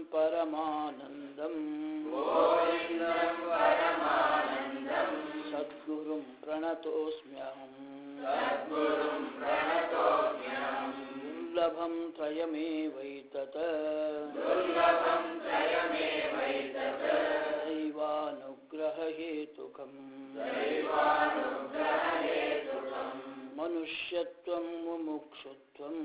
परमानन्दम् सद्गुरुं प्रणतोऽस्म्यहम् दुर्लभं त्रयमेवैतत् दैवानुग्ररहेतुकम् मनुष्यत्वं मुमुक्षुत्वम्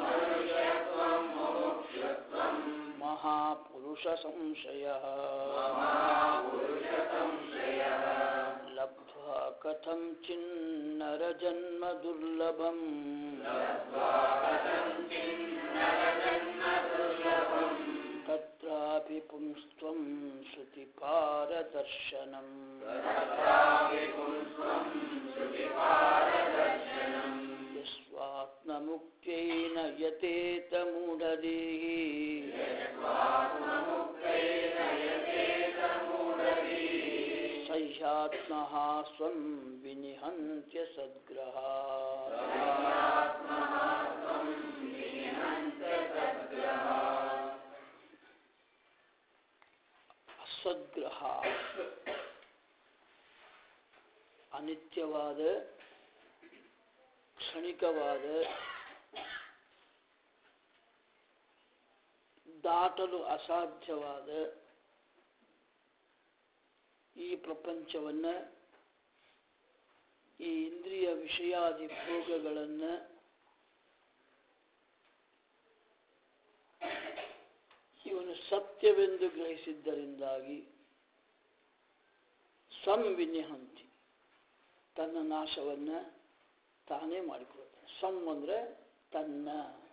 महापुरुषसंशयः लब्ध्वा कथं चिन्नरजन्म दुर्लभम् तत्रापि पुंस्त्वं श्रुतिपारदर्शनम् यस्वात्ममुक्त्येन यतेतमूढदेः सह्यात्मः स्वं विनिहन्त्य सद्ग्रहा ಸದ್ಗ್ರಹ ಅನಿತ್ಯವಾದ ಕ್ಷಣಿಕವಾದ ದಾಟಲು ಅಸಾಧ್ಯವಾದ ಈ ಪ್ರಪಂಚವನ್ನ ಈ ಇಂದ್ರಿಯ ವಿಷಯಾದಿ ಭೋಗಗಳನ್ನು ಇವನು ಸತ್ಯವೆಂದು ಗ್ರಹಿಸಿದ್ದರಿಂದಾಗಿ ಸಂವಿನಿಹಂತಿ ತನ್ನ ನಾಶವನ್ನ ತಾನೇ ಮಾಡಿಕೊಳ್ತಾನೆ ಸಂ ಅಂದ್ರೆ ತನ್ನ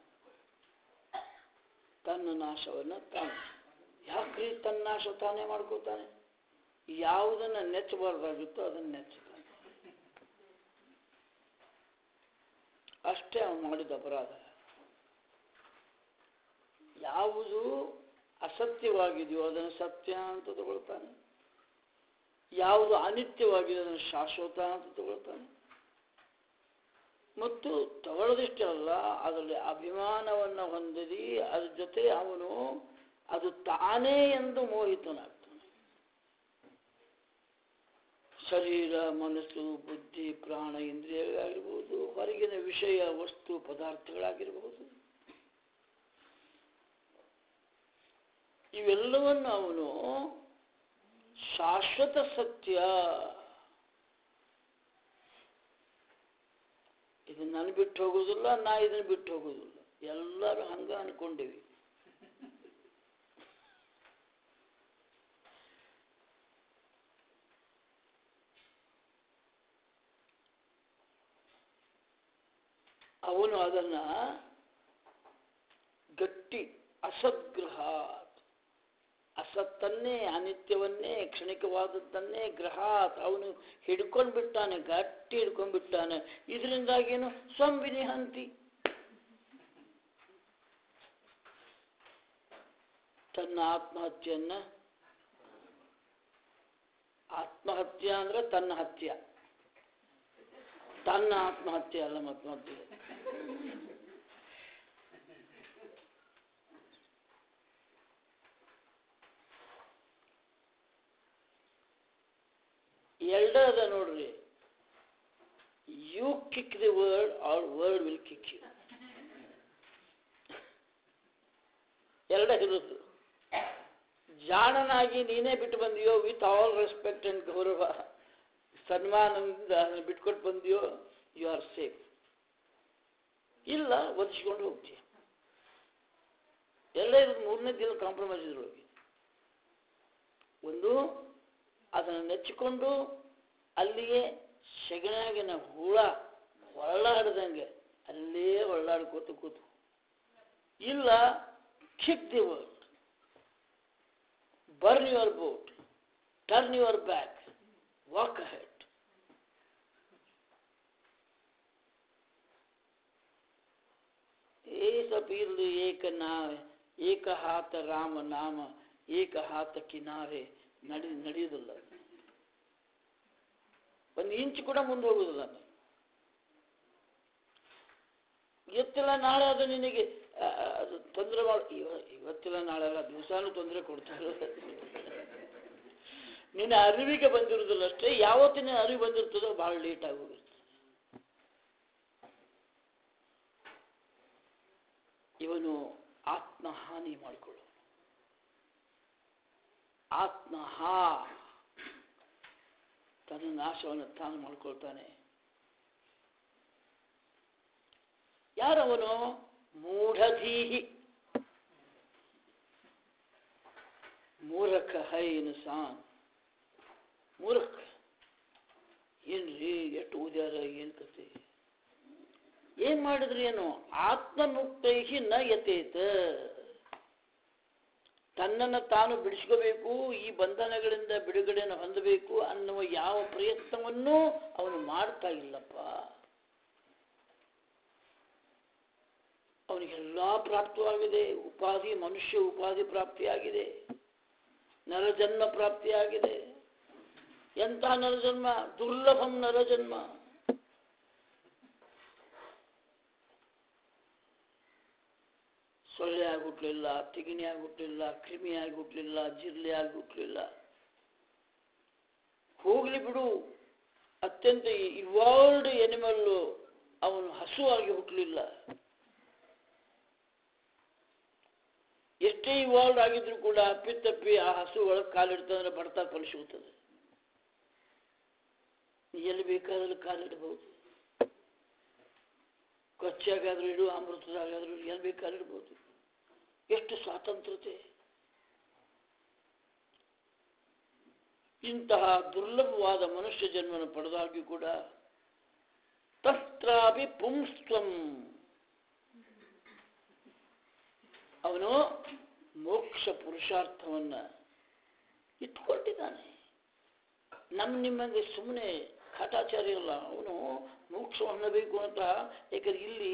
ತನ್ನ ನಾಶವನ್ನ ತಾನು ಯಾಕ್ರಿ ತನ್ನ ನಾಶ ತಾನೇ ಮಾಡ್ಕೋತಾನೆ ಯಾವುದನ್ನ ನೆಚ್ಚಬಾರ್ದಾಗುತ್ತೋ ಅದನ್ನ ನೆಚ್ಚುತ್ತಾನೆ ಅಷ್ಟೇ ಅವನು ಮಾಡಿದ ಅಪರಾಧ ಯಾವುದು ಅಸತ್ಯವಾಗಿದೆಯೋ ಅದನ್ನು ಸತ್ಯ ಅಂತ ತಗೊಳ್ತಾನೆ ಯಾವುದು ಅನಿತ್ಯವಾಗಿದೆ ಅದನ್ನು ಶಾಶ್ವತ ಅಂತ ತಗೊಳ್ತಾನೆ ಮತ್ತು ತಗೊಳ್ಳೋದಿಷ್ಟೇ ಅಲ್ಲ ಅದರಲ್ಲಿ ಅಭಿಮಾನವನ್ನು ಹೊಂದಿರಿ ಅದ್ರ ಜೊತೆ ಅವನು ಅದು ತಾನೇ ಎಂದು ಮೋಹಿತನಾಗ್ತಾನೆ ಶರೀರ ಮನಸ್ಸು ಬುದ್ಧಿ ಪ್ರಾಣ ಇಂದ್ರಿಯಗಳಾಗಿರ್ಬೋದು ಹೊರಗಿನ ವಿಷಯ ವಸ್ತು ಪದಾರ್ಥಗಳಾಗಿರಬಹುದು ಇವೆಲ್ಲವನ್ನು ಅವನು ಶಾಶ್ವತ ಸತ್ಯ ಇದನ್ನ ನಾನು ಬಿಟ್ಟು ಹೋಗೋದಿಲ್ಲ ನಾ ಇದನ್ನ ಬಿಟ್ಟು ಹೋಗೋದಿಲ್ಲ ಎಲ್ಲರೂ ಹಂಗ ಅನ್ಕೊಂಡಿವಿ ಅವನು ಅದನ್ನ ಗಟ್ಟಿ ಅಸದ್ಗ್ರಹ ಅಸತ್ತನ್ನೇ ಅನಿತ್ಯವನ್ನೇ ಕ್ಷಣಿಕವಾದದ್ದನ್ನೇ ಗ್ರಹಾತ್ ಅವನು ಹಿಡ್ಕೊಂಡು ಬಿಟ್ಟಾನೆ ಗಟ್ಟಿ ಹಿಡ್ಕೊಂಡು ಬಿಟ್ಟಾನೆ ಇದರಿಂದಾಗೇನು ಸಂವಿನಿಹಂತಿ ತನ್ನ ಆತ್ಮಹತ್ಯೆಯನ್ನ ಆತ್ಮಹತ್ಯೆ ಅಂದ್ರೆ ತನ್ನ ಹತ್ಯೆ ತನ್ನ ಆತ್ಮಹತ್ಯೆ ಅಲ್ಲ ಮತ್ತೆ ಮಧ್ಯೆ ಎರಡೇ ಅದ ನೋಡ್ರಿ you kick the world or world will kick you ಎರಡೇ ಇರೋದು ಜಾಣನಾಗಿ ನೀನೇ ಬಿಟ್ಟು ಬಂದಿಯೋ ವಿತ್ ಆಲ್ ರೆಸ್ಪೆಕ್ಟ್ ಅಂಡ್ ಗೌರವ ಸನ್ಮಾನದಿಂದ ಬಿಟ್ಕೊಟ್ಟು ಬಂದಿಯೋ ಯು ಆರ್ ಸೇಫ್ ಇಲ್ಲ ಒದಿಸ್ಕೊಂಡು ಹೋಗ್ತೀಯ ಎಲ್ಲ ಇರೋದು ಮೂರನೇ ದಿನ ಕಾಂಪ್ರಮೈಸ್ ಇದ್ರೊಳಗೆ ಒಂದು ಅದನ್ನು ನೆಚ್ಚಿಕೊಂಡು ಅಲ್ಲಿಗೆ ಸೆಗಣಾಗಿನ ಹುಳ ಹೊಳ್ಳಾಡ್ದಂಗೆ ಅಲ್ಲೇ ಹೊಳ್ಳಾಡ್ಕೋತ ಕೂತು ಇಲ್ಲ kick the world burn your boat turn your back walk ahead ಏ सब एक नाव ಏಕ ಹಾತ ರಾಮ ನಾಮ ಏಕ ಹಾತ ಕಿನಾರೆ ನಡಿ ನಡೆಯುವುದಿಲ್ಲ ಒಂದು ಇಂಚು ಕೂಡ ಮುಂದೆ ಹೋಗುದಿಲ್ಲ ಎತ್ತಿಲ್ಲ ನಾಳೆ ಅದು ನಿನಗೆ ಆ, ಅದು ತೊಂದರೆ ಮಾಡ ಇವ ಇವತ್ತಿಲ್ಲ ನಾಳೆಲ್ಲ ದಿವಸಾನು ತೊಂದರೆ ಕೊಡ್ತಾರೆ ನಿನ್ನ ಅರಿವಿಗೆ ಬಂದಿರೋದಿಲ್ಲ ಅಷ್ಟೇ ಯಾವತ್ತಿನ ಅರಿವು ಬಂದಿರ್ತದೋ ಭಾಳ ಲೇಟ್ ಆಗೋಗಿರ್ತದೆ ಇವನು ಆತ್ಮಹಾನಿ ಮಾಡಿಕೊಳ್ಳು ಆತ್ಮಹಾ ತನ್ನ ನಾಶವನ್ನು ತಾನು ಮಾಡ್ಕೊಳ್ತಾನೆ ಯಾರವನು ಮೂಢಧೀಹಿ ಮೂರಖ ಹೈ ಇನ್ಸಾನ್ ಮೂರಖ ಏನ್ರಿ ಎಷ್ಟು ಓದ್ಯಾರ ಏನ್ ಕತೆ ಏನ್ ಮಾಡಿದ್ರಿ ಏನು ಆತ್ಮಮುಕ್ತೈಹಿ ನ ಯತೇತ ತನ್ನನ್ನು ತಾನು ಬಿಡಿಸ್ಕೋಬೇಕು ಈ ಬಂಧನಗಳಿಂದ ಬಿಡುಗಡೆಯನ್ನು ಹೊಂದಬೇಕು ಅನ್ನುವ ಯಾವ ಪ್ರಯತ್ನವನ್ನೂ ಅವನು ಮಾಡ್ತಾ ಇಲ್ಲಪ್ಪ ಅವನಿಗೆಲ್ಲ ಪ್ರಾಪ್ತವಾಗಿದೆ ಉಪಾಧಿ ಮನುಷ್ಯ ಉಪಾಧಿ ಪ್ರಾಪ್ತಿಯಾಗಿದೆ ನರಜನ್ಮ ಪ್ರಾಪ್ತಿಯಾಗಿದೆ ಎಂಥ ನರಜನ್ಮ ದುರ್ಲಭಂ ನರಜನ್ಮ ಸೊಳ್ಳೆ ಆಗ್ಬಿಟ್ಲಿಲ್ಲ ತಿಗಿಣಿ ಆಗ್ಬಿಟ್ಲಿಲ್ಲ ಕ್ರಿಮಿ ಆಗ್ಬಿಟ್ಲಿಲ್ಲ ಜಿರ್ಲೆ ಆಗ್ಬಿಟ್ಲಿಲ್ಲ ಹೋಗ್ಲಿ ಬಿಡು ಅತ್ಯಂತ ಇವಾಲ್ಡ್ ಎನಿಮಲ್ಲು ಅವನು ಹಸುವಾಗಿ ಹುಟ್ಟಲಿಲ್ಲ ಎಷ್ಟೇ ಇವಾಲ್ವ್ ಆಗಿದ್ರು ಕೂಡ ಅಪ್ಪಿತಪ್ಪಿ ಆ ಹಸು ಒಳಗೆ ಕಾಲಿಡ್ತಂದ್ರೆ ಬಡ್ತಾ ಫಲಿಸುತ್ತದೆ ಎಲ್ಲಿ ಬೇಕಾದ್ರೂ ಕಾಲಿಡಬಹುದು ಕೊಚ್ಚಾಗಾದ್ರೂ ಇಡು ಅಮೃತದಾಗಾದ್ರೂ ಎಲ್ಲಿ ಬೇಕಾದ್ರೂ ಇಡ್ಬೋದು ಎಷ್ಟು ಸ್ವಾತಂತ್ರ್ಯತೆ ಇಂತಹ ದುರ್ಲಭವಾದ ಮನುಷ್ಯ ಜನ್ಮವನ್ನು ಪಡೆದಾಗ್ಯೂ ಕೂಡ ತತ್ರಾಪಿ ಪುಂಸ್ತ್ವಂ ಅವನು ಮೋಕ್ಷ ಪುರುಷಾರ್ಥವನ್ನ ಇಟ್ಕೊಂಡಿದ್ದಾನೆ ನಮ್ಮ ನಿಮ್ಮಂಗೆ ಸುಮ್ಮನೆ ಕಾಟಾಚಾರ್ಯ ಅಲ್ಲ ಅವನು ಮೋಕ್ಷ ಹೊಂದಬೇಕು ಅಂತ ಯಾಕಂದ್ರೆ ಇಲ್ಲಿ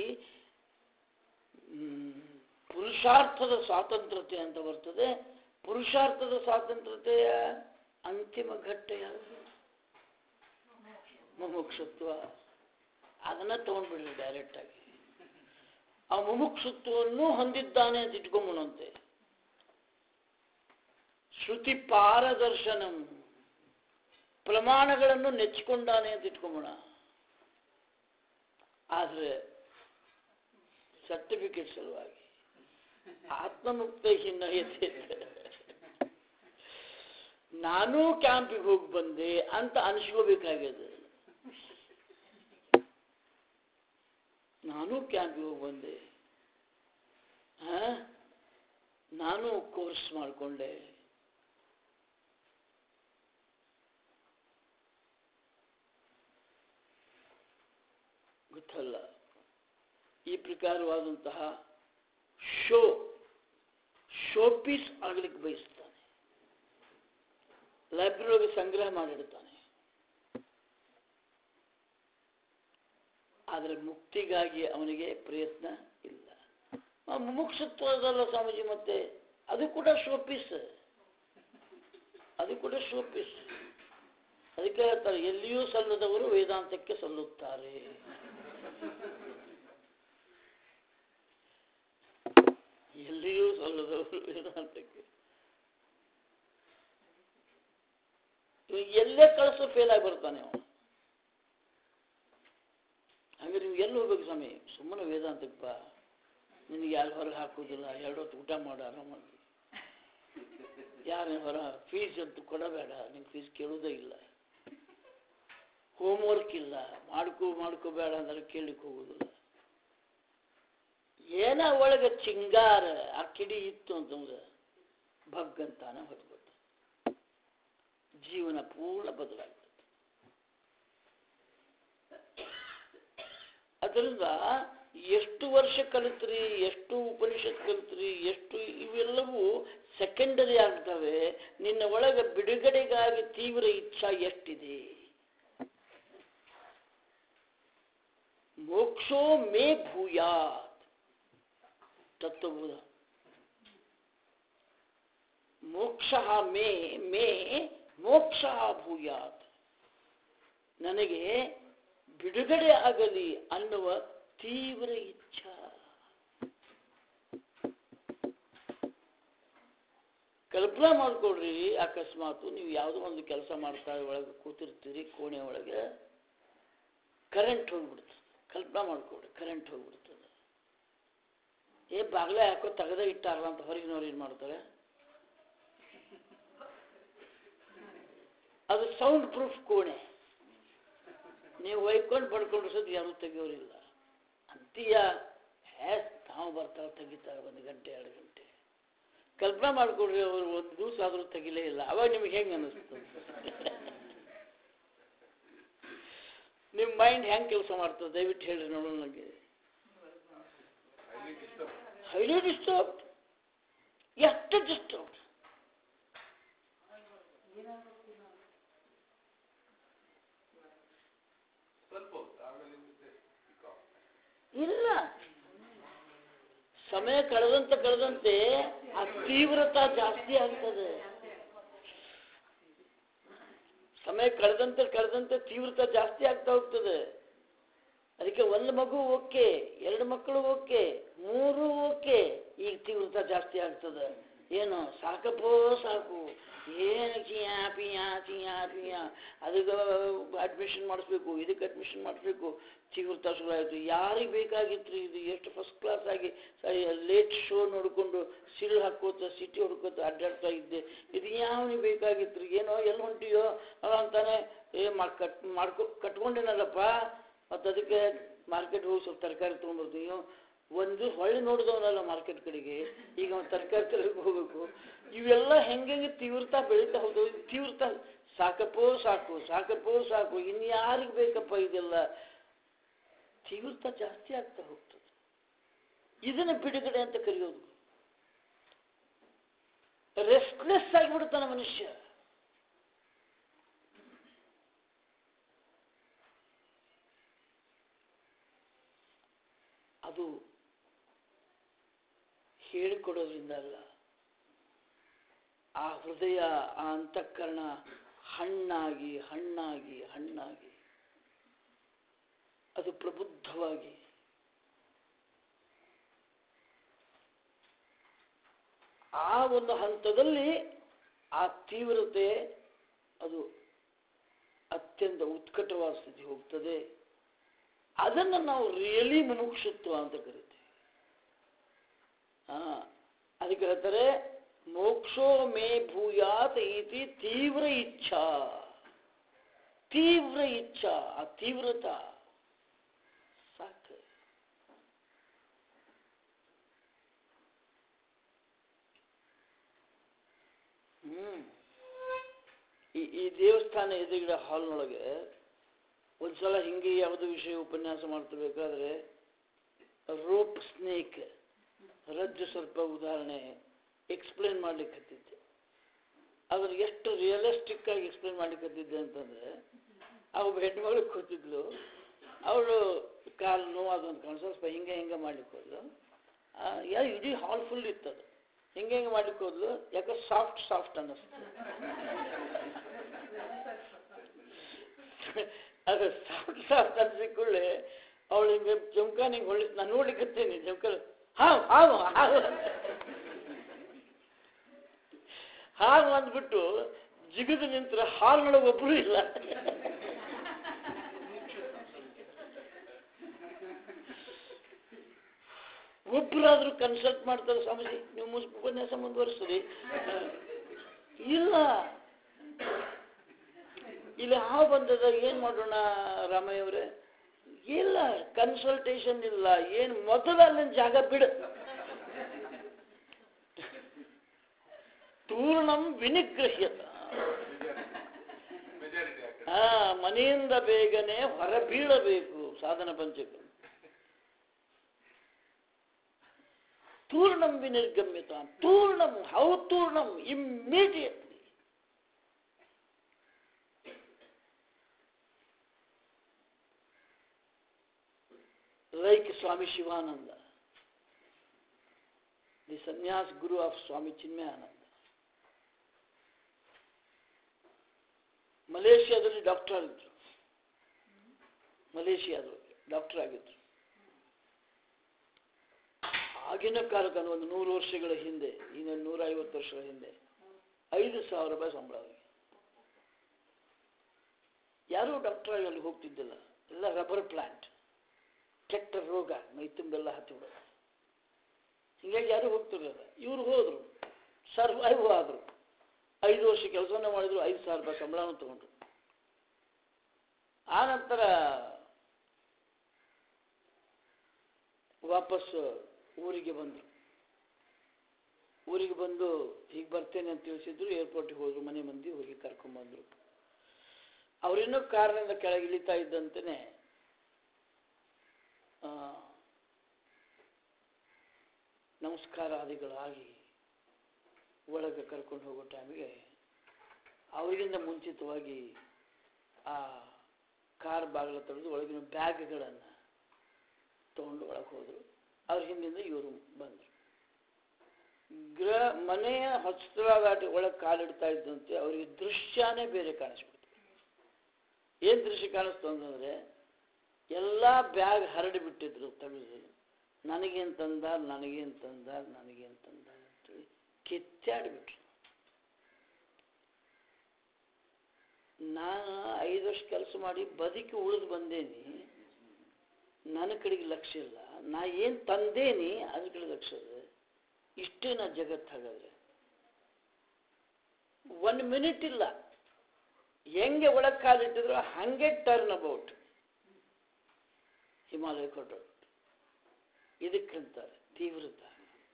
ಮ್, ಪುರುಷಾರ್ಥದ ಸ್ವಾತಂತ್ರ್ಯತೆ ಅಂತ ಬರ್ತದೆ ಪುರುಷಾರ್ಥದ ಸ್ವಾತಂತ್ರ್ಯತೆಯ ಅಂತಿಮ ಘಟ್ಟ ಯಾವುದು ಮುಮುಕ್ಷತ್ವ ಅದನ್ನ ತಗೊಂಡ್ಬಿಡ್ರಿ ಡೈರೆಕ್ಟ್ ಆಗಿ ಆ ಮುಮುಕ್ಷತ್ವವನ್ನು ಹೊಂದಿದ್ದಾನೆ ಅಂತ ಇಟ್ಕೊಂಬನಂತೆ ಶ್ರುತಿ ಪಾರದರ್ಶನಂ ಪ್ರಮಾಣಗಳನ್ನು ನೆಚ್ಚಿಕೊಂಡಾನೆ ಅಂತ ಇಟ್ಕೊಂಬೋಣ ಆದ್ರೆ ಸರ್ಟಿಫಿಕೇಟ್ ಸಲುವಾಗಿ ಆತ್ಮಮುಕ್ತ ಹಿನ್ನಯತೆ ನಾನು ಕ್ಯಾಂಪಿಗೆ ಹೋಗಿ ಬಂದೆ ಅಂತ ಅನಿಸ್ಕೋಬೇಕಾಗ್ಯದ ನಾನು ಕ್ಯಾಂಪಿಗೆ ಹೋಗಿ ಬಂದೆ ಹಾ ನಾನು ಕೋರ್ಸ್ ಮಾಡಿಕೊಂಡೆ ಗೊತ್ತಲ್ಲ ಈ ಪ್ರಕಾರವಾದಂತಹ ಶೋ ಶೋ ಪೀಸ್ ಆಗ್ಲಿಕ್ಕೆ ಬಯಸ್ತಾನೆ ಲೈಬ್ರರಿಗೆ ಸಂಗ್ರಹ ಮಾಡಿಡ್ತಾನೆ ಆದರೆ ಮುಕ್ತಿಗಾಗಿ ಅವನಿಗೆ ಪ್ರಯತ್ನ ಇಲ್ಲ ಆ ಮುಮುಕ್ಷತ್ವದಲ್ಲ ಸ್ವಾಮೀಜಿ ಮತ್ತೆ ಅದು ಕೂಡ ಶೋ ಪೀಸ್ ಅದು ಕೂಡ ಶೋ ಪೀಸ್ ಅದಕ್ಕೆ ಹೇಳ್ತಾರೆ ಎಲ್ಲಿಯೂ ಸಲ್ಲದವರು ವೇದಾಂತಕ್ಕೆ ಸಲ್ಲುತ್ತಾರೆ ಎಲ್ಲಿಯೂ ಸಲ್ಲದವರು ವೇದಾಂತಕ್ಕೆ ಇವಾಗ ಎಲ್ಲೇ ಕಳಿಸೋ ಫೇಲ್ ಆಗಿ ಬರ್ತಾನೆ ಅವನು ಹಂಗೆ ನೀವು ಎಲ್ಲಿ ಹೋಗ್ಬೇಕು ಸ್ವಾಮಿ ಸುಮ್ಮನೆ ವೇದಾಂತಕ್ಕೆ ಬಾ ನಿನಗೆ ಯಾರು ಹೊರಗೆ ಹಾಕೋದಿಲ್ಲ ಎರಡು ಹೊತ್ತು ಊಟ ಮಾಡು ಆರಾಮಾಗಿ ಯಾರು ಹೊರ ಫೀಸ್ ಅಂತೂ ಕೊಡಬೇಡ ನಿಂಗೆ ಫೀಸ್ ಕೇಳೋದೇ ಇಲ್ಲ ಹೋಮ್ವರ್ಕ್ ಇಲ್ಲ ಮಾಡ್ಕೋ ಮಾಡ್ಕೋಬೇಡ ಅಂದ್ರೆ ಕೇಳಲಿಕ್ಕೆ ಹೋಗೋದಿಲ್ಲ ಏನ ಒಳಗೆ ಚಿಂಗಾರ ಆ ಕಿಡಿ ಇತ್ತು ಅಂತಂದ್ರೆ ಭಗ್ಗಂತಾನೆ ಹೊರಬಿಟ್ಟು ಜೀವನ ಪೂರ್ಣ ಬದಲಾಗ್ತದೆ ಅದರಿಂದ ಎಷ್ಟು ವರ್ಷ ಕಲಿತ್ರಿ ಎಷ್ಟು ಉಪನಿಷತ್ ಕಲಿತ್ರಿ ಎಷ್ಟು ಇವೆಲ್ಲವೂ ಸೆಕೆಂಡರಿ ಆಗ್ತವೆ ನಿನ್ನ ಒಳಗೆ ಬಿಡುಗಡೆಗಾಗಿ ತೀವ್ರ ಇಚ್ಛಾ ಎಷ್ಟಿದೆ ಮೋಕ್ಷೋ ಮೇ ಭೂಯಾತ್ ತತ್ವಬೋಧ ಮೋಕ್ಷ ಮೇ ಮೇ ಮೋಕ್ಷ ಭೂಯಾತ್ ನನಗೆ ಬಿಡುಗಡೆ ಆಗಲಿ ಅನ್ನುವ ತೀವ್ರ ಇಚ್ಛಾ ಕಲ್ಪನಾ ಮಾಡ್ಕೊಳ್ರಿ ಅಕಸ್ಮಾತ್ ನೀವು ಯಾವುದೋ ಒಂದು ಕೆಲಸ ಮಾಡ್ತಾ ಒಳಗೆ ಕೂತಿರ್ತೀರಿ ಕೋಣೆ ಒಳಗೆ ಕರೆಂಟ್ ಹೋಗ್ಬಿಡ್ತದೆ ಕಲ್ಪನಾ ಮಾಡ್ಕೊಳ್ರಿ ಕರೆಂಟ್ ಹೋಗ್ಬಿಡ್ತದೆ ಏ ಬಾಗ್ಲ ಯಾಕೋ ತೆಗೆದೇ ಇಟ್ಟಾರಲ್ಲ ಅಂತ ಹೊರಗಿನವ್ರು ಏನು ಮಾಡ್ತಾರೆ ಅದು ಸೌಂಡ್ ಪ್ರೂಫ್ ಕೋಣೆ ನೀವು ಒಯ್ಕೊಂಡು ಬಡ್ಕೊಂಡು ಸದ್ ಯಾರೂ ತೆಗಿಯೋರಿಲ್ಲ ಅಂತೀಯ ಹೇ ತಾವು ಬರ್ತಾರೆ ತೆಗಿತಾರೆ ಒಂದು ಗಂಟೆ ಎರಡು ಗಂಟೆ ಕಲ್ಪನಾ ಮಾಡ್ಕೊಡ್ರಿ ಅವರು ಒಂದು ದಿವಸ ಆದರೂ ತೆಗಿಲೇ ಇಲ್ಲ ಅವಾಗ ನಿಮ್ಗೆ ಹೆಂಗೆ ಅನ್ನಿಸ್ತದೆ ನಿಮ್ಮ ಮೈಂಡ್ ಹೆಂಗೆ ಕೆಲಸ ಮಾಡ್ತದೆ ದಯವಿಟ್ಟು ಹೇಳ್ರಿ ನೋಡೋಣ ನನಗೆ ಹೈಲಿ ಡಿಸ್ಟರ್ಬ್ ಎಷ್ಟು ಡಿಸ್ಟರ್ಬ್ ಸ್ವಲ್ಪ ಹೊತ್ತು ಆಮೇಲೆ ಮತ್ತೆ pick off. ಇಲ್ಲ ಸಮಯ ಕಳೆದಂತೆ ಕಳೆದಂತೆ ಆ ತೀವ್ರತಾ ಜಾಸ್ತಿ ಆಗ್ತದೆ ಸಮಯ ಕಳೆದಂತೆ ಕಳೆದಂತೆ ತೀವ್ರತಾ ಜಾಸ್ತಿ ಆಗ್ತಾ ಹೋಗ್ತದೆ ಅದಕ್ಕೆ ಒಂದು ಮಗು ಓಕೆ ಎರಡು ಮಕ್ಕಳು ಓಕೆ ಮೂರು ಓಕೆ ಈಗ ತೀವ್ರತಾ ಜಾಸ್ತಿ ಆಗ್ತದೆ ಏನು ಸಾಕಪ್ಪೋ ಸಾಕು ಏನು ಚಿಯಾ ಪಿಯಾ ಚಿಯಾ ಪಿಯಾ ಅದಕ್ಕೆ ಅಡ್ಮಿಷನ್ ಮಾಡಿಸ್ಬೇಕು ಇದಕ್ಕೆ ಅಡ್ಮಿಷನ್ ಮಾಡಿಸ್ಬೇಕು ತೀವ್ರತಾ ಶುರು ಆಯಿತು ಯಾರಿಗೆ ಬೇಕಾಗಿತ್ತು ರೀ ಇದು ಎಷ್ಟು ಫಸ್ಟ್ ಕ್ಲಾಸ್ ಆಗಿ ಲೇಟ್ ಶೋ ನೋಡಿಕೊಂಡು ಸಿಲ್ ಹಾಕೋತ ಸಿಟಿ ಹೊಡ್ಕೋತ ಅಡ್ಡಾಡ್ತಾ ಇದ್ದೆ ಇದು ಯಾವನಿಗೆ ಬೇಕಾಗಿತ್ತು ರೀ ಏನೋ ಎಲ್ಲಿ ಹೊಂಟಿಯೋ ಅವ ಅಂತಾನೆ ಏ ಮಾ ಕಟ್ ಮಾಡ್ಕೊ ಕಟ್ಕೊಂಡೇನಲ್ಲಪ್ಪ ಮತ್ತು ಅದಕ್ಕೆ ಮಾರ್ಕೆಟ್ ಹೋಗಿ ಸ್ವಲ್ಪ ತರಕಾರಿ ತೊಗೊಂಬರ್ತೀವಿ ಒಂದು ಹೊಳ್ಳಿ ನೋಡಿದವನಲ್ಲ ಮಾರ್ಕೆಟ್ ಕಡೆಗೆ ಈಗ ಅವ್ನು ತರಕಾರಿ ತರಕ್ಕೆ ಹೋಗ್ಬೇಕು ಇವೆಲ್ಲ ಹೆಂಗೆ ತೀವ್ರತಾ ಬೆಳೀತಾ ಹೋದವು ಇದು ತೀವ್ರತಾ ಸಾಕಪ್ಪೋ ಸಾಕು ಸಾಕಪ್ಪೋ ಸಾಕು ಇನ್ಯಾರಿಗೆ ಬೇಕಪ್ಪ ಇದೆಲ್ಲ ತೀವ್ರತಾ ಜಾಸ್ತಿ ಆಗ್ತಾ ಹೋಗ್ತದೆ ಇದನ್ನ ಬಿಡುಗಡೆ ಅಂತ ಕರೆಯೋದು ರೆಸ್ಟ್ಲೆಸ್ ಆಗಿಬಿಡ್ತಾನೆ ಮನುಷ್ಯ ಅದು ಹೇಳಿಕೊಡೋದ್ರಿಂದ ಅಲ್ಲ ಆ ಹೃದಯ ಆ ಅಂತಃಕರಣ ಹಣ್ಣಾಗಿ ಹಣ್ಣಾಗಿ ಹಣ್ಣಾಗಿ ಅದು ಪ್ರಬುದ್ಧವಾಗಿ ಆ ಒಂದು ಹಂತದಲ್ಲಿ ಆ ತೀವ್ರತೆ ಅದು ಅತ್ಯಂತ ಉತ್ಕಟವಾದ ಸ್ಥಿತಿ ಹೋಗ್ತದೆ ಅದನ್ನು ನಾವು ರಿಯಲಿ ಮುಮುಕ್ಷುತ್ವ ಅಂತ ಕರಿತೀವಿ ಹಾ ಅದಕ್ಕೆ ಹೇಳ್ತಾರೆ ಮೋಕ್ಷೋ ಮೇ ಭೂಯಾತ್ ಇತಿ ತೀವ್ರ ಇಚ್ಛಾ ತೀವ್ರ ಇಚ್ಛಾ ಆ ತೀವ್ರತಾ ಸಾಕು ಹ್ಮ್ ಈ ಈ ದೇವಸ್ಥಾನ ಎದುರುಗಡೆ ಹಾಲ್ನೊಳಗೆ ಒಂದ್ಸಲ ಹಿಂಗೆ ಯಾವುದೋ ವಿಷಯ ಉಪನ್ಯಾಸ ಮಾಡ್ತಿರ್ಬೇಕಾದ್ರೆ ರೋಪ್ ಸ್ನೇಕ್ ರಜ್ಜು ಸ್ವಲ್ಪ ಉದಾಹರಣೆ ಎಕ್ಸ್ಪ್ಲೇನ್ ಮಾಡ್ಲಿಕ್ಕೆ ಹತ್ತಿದ್ದೆ ಅದ್ರ ಎಷ್ಟು ರಿಯಲಿಸ್ಟಿಕ್ ಆಗಿ ಎಕ್ಸ್ಪ್ಲೇನ್ ಮಾಡ್ಲಿಕ್ಕೆ ಹತ್ತಿದ್ದೆ ಅಂತಂದ್ರೆ ಆ ಒಬ್ಬ ಹೆಣ್ಮಗಳು ಕೂತಿದ್ಲು ಅವಳು ಕಾಲು ನೋವಾದ ಅಂತ ಕಾಣಿಸ್ ಸ್ವಲ್ಪ ಹಿಂಗೆ ಹಿಂಗೆ ಮಾಡ್ಲಿಕ್ಕೆ ಹೋದ್ಲು ಆ, ಯಾ ಇಡೀ ಹಾಲ್ ಫುಲ್ ಇತ್ತದು ಹಿಂಗೆ ಹಿಂಗೆ ಮಾಡ್ಲಿಕ್ಕೆ ಹೋದ್ಲು ಯಾಕೆ ಸಾಫ್ಟ್ ಸಾಫ್ಟ್ ಅನ್ನಿಸ್ತು ಅದು ಸಾಫ್ಟ್ ಸಾಫ್ಟ್ ಅನ್ಸಿಕೊಳ್ಳೆ ಅವಳು ಹಿಂಗೆ ಜಮ್ಕಾನ್ ಹಿಂಗೆ ಹೊಳಿ ನಾನು ನೋಡ್ಲಿಕ್ಕತ್ತೀನಿ ಜಮ್ಕಾನ್ ಹಾವು ಹಾವು ಹಾವು ಹಾವು ಅಂದ್ಬಿಟ್ಟು ಜಿಗಿದು ನಿಂತ್ರೆ ಹಾಲ್ನೊಳಗೆ ಒಬ್ಬರು ಇಲ್ಲ ಒಬ್ಬರಾದ್ರೂ ಕನ್ಸಲ್ಟ್ ಮಾಡ್ತಾರೆ ಸ್ವಾಮೀಜಿ ನೀವು ಮುಸ್ ಉಪನ್ಯಾಸ ಮುಂದುವರಿಸ್ರಿ ಇಲ್ಲ ಇಲ್ಲಿ ಹಾವು ಬಂದದ ಏನ್ ಮಾಡೋಣ ರಾಮಯ್ಯ ಅವರೇ ಇಲ್ಲ ಕನ್ಸಲ್ಟೇಷನ್ ಇಲ್ಲ ಏನ್ ಮೊದಲ ಅಲ್ಲಿನ ಜಾಗ ಬಿಡು ಪೂರ್ಣಂ ವಿನಿಗ್ರಹ್ಯತ ಮೆಜಾರಿಟಿ ಹಾಕಿ ಹಾ ಮನೆಯಿಂದ ಬೇಗನೆ ಹೊರ ಬೀಳಬೇಕು ಸಾಧನ ಪಂಚಕ ತೂರ್ಣಂ ವಿನಿರ್ಗಮ್ಯತ ತೂರ್ಣಂ ಹೌ ತೂರ್ಣಂ immediately like Swami Shivananda the Sannyas guru of Swami Chinmayananda ಮಲೇಷಿಯಾದಲ್ಲಿ ಡಾಕ್ಟರ್ ಆಗಿದ್ರು ಮಲೇಷಿಯಾದೊಳಗೆ ಡಾಕ್ಟರ್ ಆಗಿದ್ರು ಆಗಿನ ಕಾಲಕ್ಕೆ ಅಂದ್ರೆ ಒಂದು ನೂರು ವರ್ಷಗಳ ಹಿಂದೆ ಈಗ ನೂರ ಐವತ್ತು ವರ್ಷಗಳ ಹಿಂದೆ ಐದು ಸಾವಿರ ರೂಪಾಯಿ ಸಂಬಳ ಅವರಿಗೆ ಯಾರೂ ಡಾಕ್ಟರ್ ಆಗಿ ಅಲ್ಲಿ ಹೋಗ್ತಿದ್ದಿಲ್ಲ ಎಲ್ಲ ರಬ್ಬರ್ ಪ್ಲಾಂಟ್ ಕೆಟ್ಟ ರೋಗ ಮೈ ತುಂಬೆಲ್ಲ ಹತ್ತಿ ಬಿಡೋದು ಹೀಗಾಗಿ ಯಾರೂ ಹೋಗ್ತಿರಲಿಲ್ಲ ಇವ್ರು ಹೋದರು ಸರ್ವೈವ್ ಆದರು ಐದು ವರ್ಷ ಕೆಲಸವನ್ನ ಮಾಡಿದ್ರು ಐದು ಸಾವಿರ ರೂಪಾಯಿ ಸಂಬಳನೂ ತಗೊಂಡ್ರು ಆ ನಂತರ ವಾಪಸ್ ಊರಿಗೆ ಬಂದರು ಊರಿಗೆ ಬಂದು ಹೀಗೆ ಬರ್ತೇನೆ ಅಂತ ತಿಳಿಸಿದ್ರು ಏರ್ಪೋರ್ಟಿಗೆ ಹೋದ್ರು ಮನೆ ಮಂದಿ ಹೋಗಿ ಕರ್ಕೊಂಡ್ಬಂದರು ಅವರಿನ್ನೂ ಕಾರಿನಿಂದ ಕೆಳಗೆ ಇಳಿತಾ ಇದ್ದಂತೆಯೇ ನಮಸ್ಕಾರಾದಿಗಳಾಗಿ ಒಳಗೆ ಕರ್ಕೊಂಡು ಹೋಗೋ ಟೈಮಿಗೆ ಅವರಿಗಿಂತ ಮುಂಚಿತವಾಗಿ ಆ ಕಾರ್ ಬಾಗಿಲ ತೆಗೆದು ಒಳಗಿನ ಬ್ಯಾಗ್ಗಳನ್ನು ತಗೊಂಡು ಒಳಗೆ ಹೋದರು ಅವ್ರ ಹಿಂದಿಂದ ಇವರು ಬಂದರು ಗ್ರ ಮನೆಯ ಹೊಸ್ತಲಾದಾಟಿ ಒಳಗೆ ಕಾಲಿಡ್ತಾ ಇದ್ದಂತೆ ಅವರಿಗೆ ದೃಶ್ಯನೇ ಬೇರೆ ಕಾಣಿಸ್ಬಿಡ್ತು ಏನು ದೃಶ್ಯ ಕಾಣಿಸ್ತು ಅಂತಂದರೆ ಎಲ್ಲ ಬ್ಯಾಗ್ ಹರಡಿ ಬಿಟ್ಟಿದ್ರು ತೆಗೆದು ನನಗೇನು ತಂದಾರ ನನಗೇನು ತಂದಾರ ನನಗೇನು ತಂದಾರ ಅಂತೇಳಿ ಕಿತ್ತಾಡಿಬಿಟ್ರು ನಾನು ಐದು ವರ್ಷ ಕೆಲಸ ಮಾಡಿ ಬದುಕಿ ಉಳಿದು ಬಂದೇನಿ ನನ್ನ ಕಡೆಗೆ ಲಕ್ಷ್ಯ ಇಲ್ಲ ನಾ ಏನು ತಂದೇನಿ ಅದ್ರ ಕಡೆ ಲಕ್ಷ್ಯ ಇದೆ ಇಷ್ಟೇ ನಾ ಜಗತ್ತು ಹಾಗಾದ್ರೆ ಒನ್ ಮಿನಿಟ್ ಇಲ್ಲ ಹೆಂಗೆ ಒಳಗೆ ಕಾಲಿಟ್ಟಿದ್ರು ಹಂಗೆ ಟರ್ನ್ ಅಬೌಟ್ ಹಿಮಾಲಯ ಕೊಟ್ಟರು ಇದಕ್ಕಂತಾರೆ ತೀವ್ರತ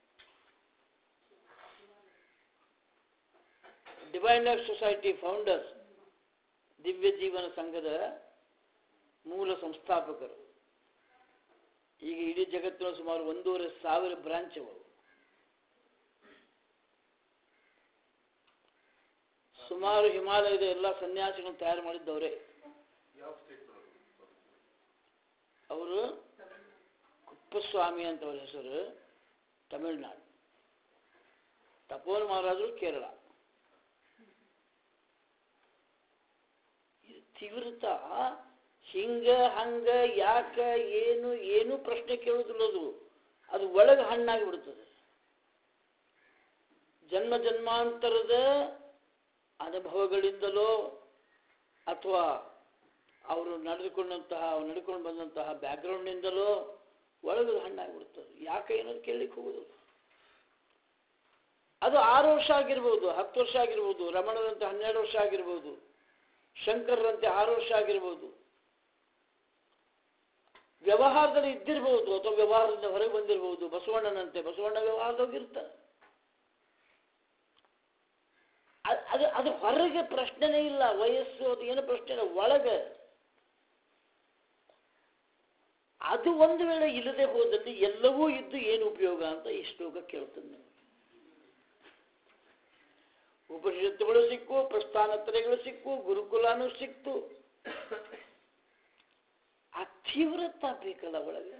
ಡಿವೈನರ್ ಸೊಸೈಟಿ ಫೌಂಡರ್ಸ್ ದಿವ್ಯ ಜೀವನ ಸಂಘದ ಮೂಲ ಸಂಸ್ಥಾಪಕರು ಈಗ ಇಡೀ ಜಗತ್ತಿನ ಸುಮಾರು ಒಂದೂವರೆ ಸಾವಿರ ಬ್ರಾಂಚ್ ಅವು ಸುಮಾರು ಹಿಮಾಲಯದ ಎಲ್ಲ ಸನ್ಯಾಸಿಗಳನ್ನು ತಯಾರು ಮಾಡಿದ್ದವರೇ ಯಾವ ಸ್ಟೇಟ್ ಅವರು ಕುಪ್ಪಸ್ವಾಮಿ ಅಂತ ಅವ್ರ ಹೆಸರು ತಮಿಳ್ನಾಡು ತಪೋನ್ ಮಹಾರಾಜರು ಕೇರಳ ಇದು ತೀವ್ರತ ಹಿಂಗ ಹಂಗ ಯಾಕ ಏನು ಏನು ಪ್ರಶ್ನೆ ಕೇಳುವುದಿಲ್ಲ ಅದು ಅದು ಒಳಗೆ ಹಣ್ಣಾಗಿ ಬಿಡುತ್ತದೆ ಜನ್ಮ ಜನ್ಮಾಂತರದ ಅನುಭವಗಳಿಂದಲೋ ಅಥವಾ ಅವರು ನಡೆದುಕೊಂಡಂತಹ ನಡ್ಕೊಂಡು ಬಂದಂತಹ ಬ್ಯಾಕ್ಗ್ರೌಂಡ್ನಿಂದಲೋ ಒಳಗೆ ಹಣ್ಣಾಗ್ಬಿಡ್ತದೆ ಯಾಕೆ ಏನದು ಕೇಳಲಿಕ್ಕೆ ಹೋಗೋದಿಲ್ಲ ಅದು ಆರು ವರ್ಷ ಆಗಿರ್ಬೋದು ಹತ್ತು ವರ್ಷ ಆಗಿರ್ಬೋದು ರಮಣರಂತೆ ಹನ್ನೆರಡು ವರ್ಷ ಆಗಿರ್ಬೋದು ಶಂಕರರಂತೆ ಆರು ವರ್ಷ ಆಗಿರ್ಬೋದು ವ್ಯವಹಾರದಲ್ಲಿ ಇದ್ದಿರ್ಬೋದು ಅಥವಾ ವ್ಯವಹಾರದಿಂದ ಹೊರಗೆ ಬಂದಿರ್ಬೋದು ಬಸವಣ್ಣನಂತೆ ಬಸವಣ್ಣ ವ್ಯವಹಾರದೋಗಿರ್ತಾರೆ ಅದ್- ಅದು ಅದು ಹೊರಗೆ ಪ್ರಶ್ನೆನೇ ಇಲ್ಲ ವಯಸ್ಸು ಅದು ಏನು ಪ್ರಶ್ನೆ ಇಲ್ಲ ಒಳಗೆ ಅದು ಒಂದು ವೇಳೆ ಇಲ್ಲದೆ ಹೋದಲ್ಲಿ ಎಲ್ಲವೂ ಇದ್ದು ಏನು ಉಪಯೋಗ ಅಂತ ಈ ಶ್ಲೋಕ ಕೇಳ್ತದೆ ನಿಮಗೆ ಉಪನಿಷತ್ತುಗಳು ಸಿಕ್ಕು ಪ್ರಸ್ಥಾನತ್ರಯಗಳು ಸಿಕ್ಕು ಗುರುಕುಲಾನು ಸಿಕ್ತು ಆ ತೀವ್ರತ ಬೇಕಲ್ಲ ಒಳಗೆ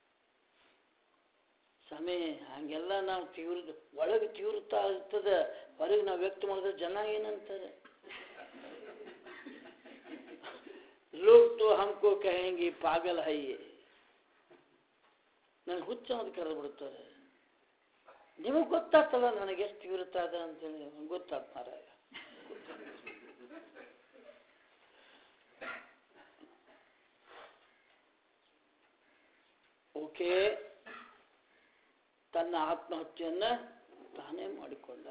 ಸಮಯ ಹಂಗೆಲ್ಲ ನಾವು ತೀವ್ರ ಒಳಗೆ ತೀವ್ರತ ಇರ್ತದೆ ಹೊರಗೆ ನಾವು ವ್ಯಕ್ತ ಮಾಡಿದ್ರೆ ಜನ ಏನಂತಾರೆ लोग तो हमको कहेंगे पागल है ये ನನಗೆ ಹುಚ್ಚ ಅಂತ ಕರೆದು ಬಿಡ್ತಾರೆ ನಿಮಗೆ ಗೊತ್ತಾಗ್ತಲ್ಲ ನನಗೆ ಎಷ್ಟು ತೀವ್ರತ ಅದ ಅಂತೇಳಿ ಗೊತ್ತಾಗ್ತ ಮಾರಾಯ ಓಕೆ ತನ್ನ ಆತ್ಮಹತ್ಯೆಯನ್ನ ತಾನೇ ಮಾಡಿಕೊಂಡ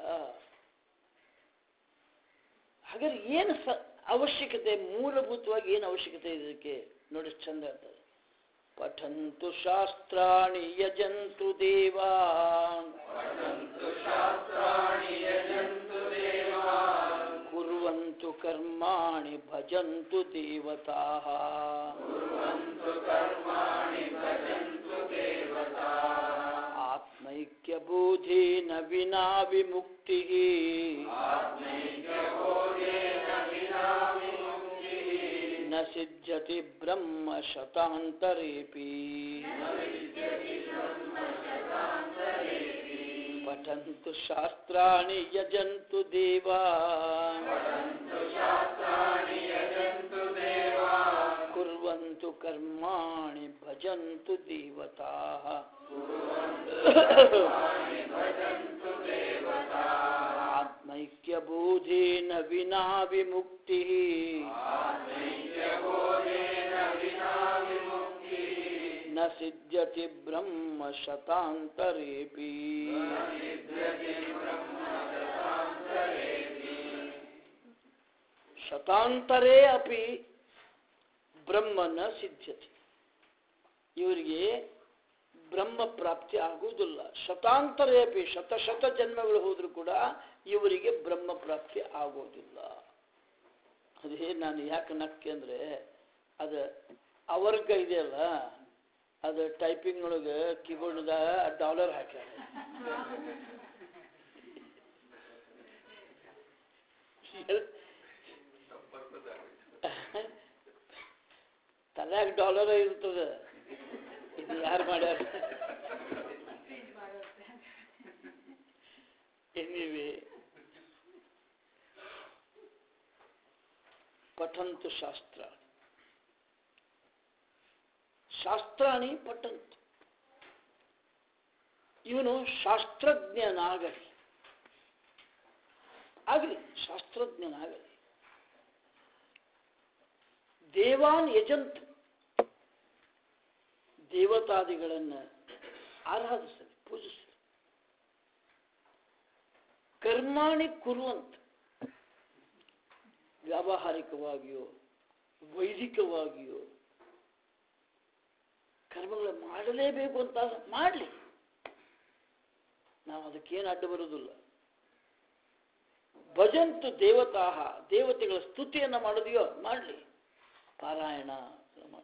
ಹಾಗಾದ್ರೆ ಏನು ಸ ಅವಶ್ಯಕತೆ ಮೂಲಭೂತವಾಗಿ ಏನು ಅವಶ್ಯಕತೆ ಇದೆ ಇದಕ್ಕೆ ನೋಡಿ ಚಂದ ಹೇಳ್ತಾರೆ ಪಠಂತು ಶಾಸ್ತ್ರಾಣಿ ಯಜಂತು ದೇವಾನ್ ಕುರ್ವಂತು ಕರ್ಮಾಣಿ ಭಜಂತು ದೇವತಾ ಆತ್ಮೈಕ್ಯಬೋಧೇನ ವಿನಾ ವಿಮುಕ್ತಿ ನ ಸಿದ್ಧ್ಯತಿ ಬ್ರಹ್ಮ ಶತಾಂತರೇಪಿ ಪಠಂತು ಶಾಸ್ತ್ರಾಣಿ ಯಜಂತು ದೇವಾ ಕುರ್ವಂತು ಕರ್ಮಾಣಿ ಭಜಂತು ದೇವತಾ ಆತ್ಮೈಕ್ಯ ಬೋಧೇನ ವಿನಾ ವಿಮುಕ್ತಿ ನ ಸಿದ್ಧ್ಯತಿ ಬ್ರಹ್ಮ ಶತಾಂತರೇಪಿ ಶತಾಂತರೇ ಅಪಿ ಬ್ರಹ್ಮ ನ ಸಿದ್ಧ್ಯತಿ ಇವರಿಗೆ ಬ್ರಹ್ಮ ಪ್ರಾಪ್ತಿ ಆಗುವುದಿಲ್ಲ ಶತಾಂತರೇ ಅಪಿ ಶತ ಶತ ಜನ್ಮಗಳು ಹೋದರೂ ಕೂಡ ಇವರಿಗೆ ಬ್ರಹ್ಮ ಪ್ರಾಪ್ತಿ ಆಗೋದಿಲ್ಲ ಅದೇ ನಾನು ಯಾಕೆ ನಕ್ಕೆ ಅಂದರೆ ಅದು ಅವರ್ಗ ಇದೆಯಲ್ಲ ಅದು ಟೈಪಿಂಗ್ ಒಳಗೆ ಕೀಬೋರ್ಡ್ದ ಡಾಲರ್ ಹಾಕ್ಯಾರ ತಲ್ಯಾಗ ಡಾಲರ್ ಇರ್ತದೆ ಇದು ಯಾರು ಮಾಡ್ಯಾರ ಎನಿವೆ ಪಠಂತು ಶಾಸ್ತ್ರ ಶಾಸ್ತ್ರಾಣಿ ಪಠಂತು ಇವನು ಶಾಸ್ತ್ರಜ್ಞನಾಗಲಿ ಆಗಲಿ ಶಾಸ್ತ್ರಜ್ಞನಾಗಲಿ ದೇವಾನ್ ಯಜಂತು ದೇವತಾದಿಗಳನ್ನು ಆರಾಧಿಸಲಿ ಪೂಜಿಸಲಿ ಕರ್ಮಾಣಿ ಕುರುವಂತ ವ್ಯಾವಹಾರಿಕವಾಗಿಯೋ ವೈದಿಕವಾಗಿಯೋ ಕರ್ಮಗಳು ಮಾಡಲೇಬೇಕು ಅಂತ ಮಾಡಲಿ ನಾವು ಅದಕ್ಕೇನು ಅಡ್ಡ ಬರುವುದಿಲ್ಲ ಭಜಂತು ದೇವತಾ ದೇವತೆಗಳ ಸ್ತುತಿಯನ್ನು ಮಾಡೋದೆಯೋ ಮಾಡಲಿ ಪಾರಾಯಣ ಮಾಡಿ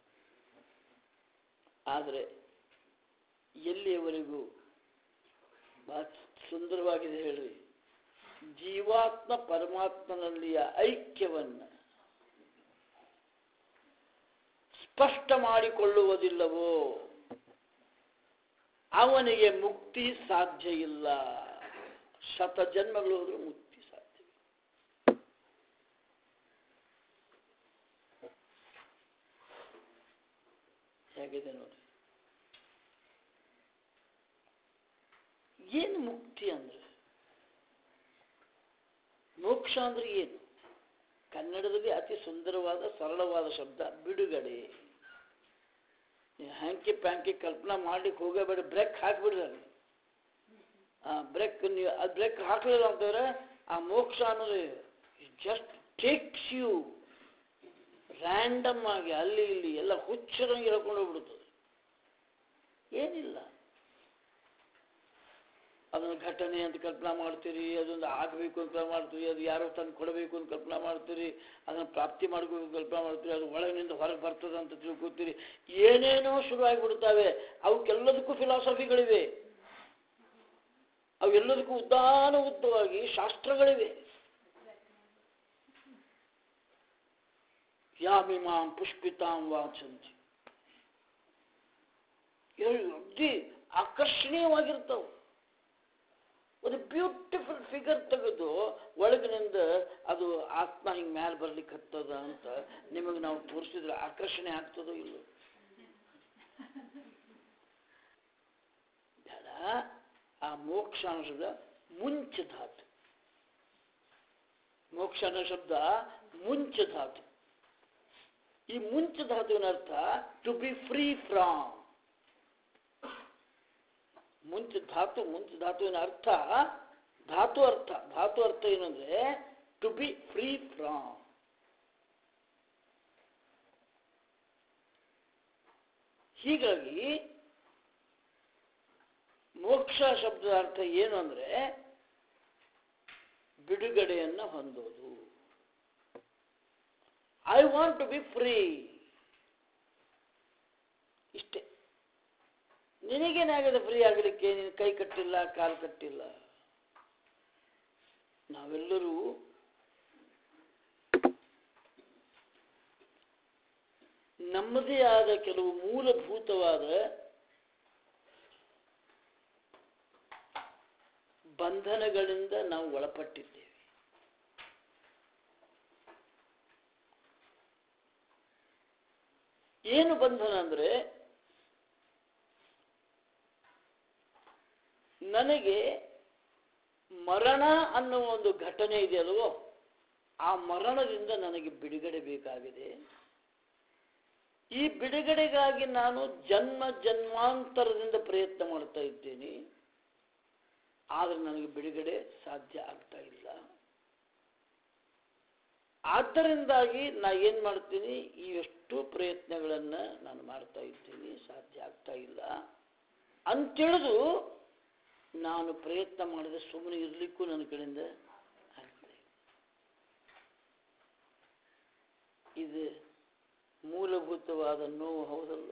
ಆದರೆ ಎಲ್ಲಿಯವರೆಗೂ ಬಹಳ ಸುಂದರವಾಗಿದೆ ಹೇಳಿ ಜೀವಾತ್ಮ ಪರಮಾತ್ಮನಲ್ಲಿಯ ಐಕ್ಯವನ್ನು ಸ್ಪಷ್ಟ ಮಾಡಿಕೊಳ್ಳುವುದಿಲ್ಲವೋ ಅವನಿಗೆ ಮುಕ್ತಿ ಸಾಧ್ಯ ಇಲ್ಲ ಶತ ಜನ್ಮಗಳು ಹೋದರೂ ಮುಕ್ತಿ ಸಾಧ್ಯ ಹೇಗಿದೆ ನೋಡಿ ಏನು ಮುಕ್ತಿ ಅಂದ್ರೆ ಮೋಕ್ಷ ಅಂದ್ರೆ ಏನು ಕನ್ನಡದಲ್ಲಿ ಅತಿ ಸುಂದರವಾದ ಸರಳವಾದ ಶಬ್ದ ಬಿಡುಗಡೆ ನೀವು ಹ್ಯಾಂಕಿ ಪ್ಯಾಂಕಿ ಕಲ್ಪನಾ ಮಾಡ್ಲಿಕ್ಕೆ ಹೋಗಬೇಡ ಬ್ರೇಕ್ ಹಾಕ್ಬಿಡ್ರಿ ಅಲ್ಲಿ ಆ ಬ್ರೇಕ್ ನೀವು ಅದು ಬ್ರೇಕ್ ಹಾಕಲಿಲ್ಲ ಅಂತಂದ್ರೆ ಆ ಮೋಕ್ಷ ಅನ್ನೋದು ಜಸ್ಟ್ ಟೇಕ್ಸ್ ಯು ರ್ಯಾಂಡಮ್ ಆಗಿ ಅಲ್ಲಿ ಇಲ್ಲಿ ಎಲ್ಲ ಹುಚ್ಚರಂಗೆ ಹೇಳ್ಕೊಂಡು ಹೋಗ್ಬಿಡ್ತದೆ ಏನಿಲ್ಲ ಅದನ್ನು ಘಟನೆ ಅಂತ ಕಲ್ಪನಾ ಮಾಡ್ತೀರಿ ಅದೊಂದು ಆಗಬೇಕು ಅಂತ ಕಲ್ಪನಾ ಮಾಡ್ತೀರಿ ಅದು ಯಾರೋ ತಂದು ಕೊಡಬೇಕು ಅಂತ ಕಲ್ಪನಾ ಮಾಡ್ತೀರಿ ಅದನ್ನು ಪ್ರಾಪ್ತಿ ಮಾಡ್ಕೋಬೇಕು ಕಲ್ಪನಾ ಮಾಡ್ತೀರಿ ಅದು ಒಳಗಿನಿಂದ ಹೊರಗೆ ಬರ್ತದೆ ಅಂತ ತಿಳ್ಕೊತೀರಿ ಏನೇನೋ ಶುರುವಾಗಿಬಿಡ್ತಾವೆ ಅವಕ್ಕೆಲ್ಲದಕ್ಕೂ ಫಿಲಾಸಫಿಗಳಿವೆ ಅವೆಲ್ಲದಕ್ಕೂ ಉದ್ದಾನ ಉದ್ದವಾಗಿ ಶಾಸ್ತ್ರಗಳಿವೆ ಯಾಮಿಮಾಂ ಪುಷ್ಪಿತಾಂ ವಾಚಂತಿ ಅಗ್ದಿ ಆಕರ್ಷಣೀಯವಾಗಿರ್ತಾವೆ ಒಂದು ಬ್ಯೂಟಿಫುಲ್ ಫಿಗರ್ ತೆಗೆದು ಒಳಗಿನಿಂದ ಅದು ಆತ್ಮ ಹಿಂಗೆ ಮ್ಯಾಲೆ ಬರ್ಲಿಕ್ಕೆ ಹತ್ತದ ಅಂತ ನಿಮಗೆ ನಾವು ತೋರಿಸಿದ್ರೆ ಆಕರ್ಷಣೆ ಆಗ್ತದೋ ಇಲ್ಲೋ ಬೇಡ ಆ ಮೋಕ್ಷ ಅನ್ನೋ ಶಬ್ದ ಮುಂಚ ಧಾತು ಮೋಕ್ಷ ಅನ್ನೋ ಶಬ್ದ ಮುಂಚ ಧಾತು ಈ ಮುಂಚ ಧಾತುವಿನ ಅರ್ಥ ಟು ಬಿ ಫ್ರೀ ಫ್ರಾಮ್ ಮುಂಚೆ ಧಾತು ಮುಂಚೆ ಧಾತುವಿನ ಅರ್ಥ ಧಾತು ಅರ್ಥ ಧಾತು ಅರ್ಥ ಏನಂದ್ರೆ ಟು ಬಿ ಫ್ರೀ ಫ್ರಾಮ್ ಹೀಗಾಗಿ ಮೋಕ್ಷ ಶಬ್ದದ ಅರ್ಥ ಏನು ಅಂದ್ರೆ ಬಿಡುಗಡೆಯನ್ನು ಹೊಂದೋದು I want to be free ಇಷ್ಟೇ ನಿನಗೇನಾಗಿದೆ ಫ್ರೀ ಆಗಲಿಕ್ಕೆ ನೀನು ಕೈ ಕಟ್ಟಿಲ್ಲ ಕಾಲು ಕಟ್ಟಿಲ್ಲ ನಾವೆಲ್ಲರೂ ನಮ್ಮದೇ ಆದ ಕೆಲವು ಮೂಲಭೂತವಾದ ಬಂಧನಗಳಿಂದ ನಾವು ಒಳಪಟ್ಟಿದ್ದೇವೆ ಏನು ಬಂಧನ ಅಂದ್ರೆ ನನಗೆ ಮರಣ ಅನ್ನುವ ಒಂದು ಘಟನೆ ಇದೆಯಲ್ವೋ ಆ ಮರಣದಿಂದ ನನಗೆ ಬಿಡುಗಡೆ ಬೇಕಾಗಿದೆ ಈ ಬಿಡುಗಡೆಗಾಗಿ ನಾನು ಜನ್ಮ ಜನ್ಮಾಂತರದಿಂದ ಪ್ರಯತ್ನ ಮಾಡ್ತಾ ಇದ್ದೇನೆ ಆದರೆ ನನಗೆ ಬಿಡುಗಡೆ ಸಾಧ್ಯ ಆಗ್ತಾ ಇಲ್ಲ ಆದ್ದರಿಂದಾಗಿ ನಾ ಏನ್ ಮಾಡ್ತೀನಿ ಈ ಎಷ್ಟು ಪ್ರಯತ್ನಗಳನ್ನ ನಾನು ಮಾಡ್ತಾ ಇದ್ದೀನಿ ಸಾಧ್ಯ ಆಗ್ತಾ ಇಲ್ಲ ಅಂತೇಳಿದು ನಾನು ಪ್ರಯತ್ನ ಮಾಡಿದ್ರೆ ಸುಮ್ಮನೆ ಇರ್ಲಿಕ್ಕೂ ನನ್ನ ಕಡೆಯಿಂದ ಆಗ್ತಾ ಇಲ್ಲ ಇದು ಮೂಲಭೂತವಾದ ನೋವು ಹೌದಲ್ಲ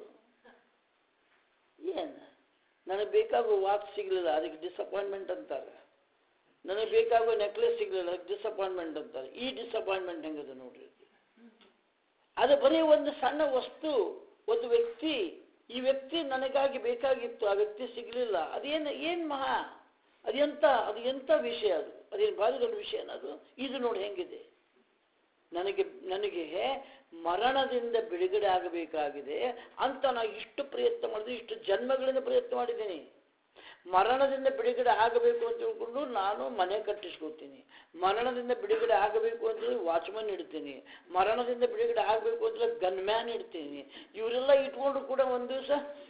ಏನು ನನಗೆ ಬೇಕಾಗುವ ವಾಚ್ ಸಿಗಲಿಲ್ಲ ಅದಕ್ಕೆ ಡಿಸಪಾಯಿಂಟ್ಮೆಂಟ್ ಅಂತಾರೆ ನನಗೆ ಬೇಕಾಗುವ ನೆಕ್ಲೆಸ್ ಸಿಗಲಿಲ್ಲ ಅದಕ್ಕೆ ಡಿಸಪಾಯಿಂಟ್ಮೆಂಟ್ ಅಂತಾರೆ ಈ ಡಿಸಪಾಯಿಂಟ್ಮೆಂಟ್ ಹೆಂಗದ ನೋಡ್ರಿ ಅದು ಬರೀ ಒಂದು ಸಣ್ಣ ವಸ್ತು ಒಂದು ವ್ಯಕ್ತಿ ಈ ವ್ಯಕ್ತಿ ನನಗಾಗಿ ಬೇಕಾಗಿತ್ತು ಆ ವ್ಯಕ್ತಿ ಸಿಗಲಿಲ್ಲ ಅದೇನು ಏನು ಮಹಾ ಅದೆಂತ ಅದು ಎಂಥ ವಿಷಯ ಅದು ಅದೇನು ಭಾರಿ ದೊಡ್ಡ ವಿಷಯ ಅದು ಇದು ನೋಡಿ ಹೆಂಗಿದೆ ನನಗೆ ನನಗೆ ಮರಣದಿಂದ ಬಿಡುಗಡೆ ಆಗಬೇಕಾಗಿದೆ ಅಂತ ನಾನು ಇಷ್ಟು ಪ್ರಯತ್ನ ಮಾಡಿದೆ ಇಷ್ಟು ಜನ್ಮಗಳಿಂದ ಪ್ರಯತ್ನ ಮಾಡಿದ್ದೀನಿ ಮರಣದಿಂದ ಬಿಡುಗಡೆ ಆಗಬೇಕು ಅಂತ ತಿಳ್ಕೊಂಡು ನಾನು ಮನೆ ಕಟ್ಟಿಸ್ಕೊತೀನಿ ಮರಣದಿಂದ ಬಿಡುಗಡೆ ಆಗಬೇಕು ಅಂತೇಳಿ ವಾಚ್ಮನ್ ಇಡ್ತೀನಿ ಮರಣದಿಂದ ಬಿಡುಗಡೆ ಆಗಬೇಕು ಅಂತೇಳಿ ಗನ್ಮ್ಯಾನ್ ಇಡ್ತೀನಿ ಇವರೆಲ್ಲ ಇಟ್ಕೊಂಡು ಕೂಡ ಒಂದು ದಿವಸ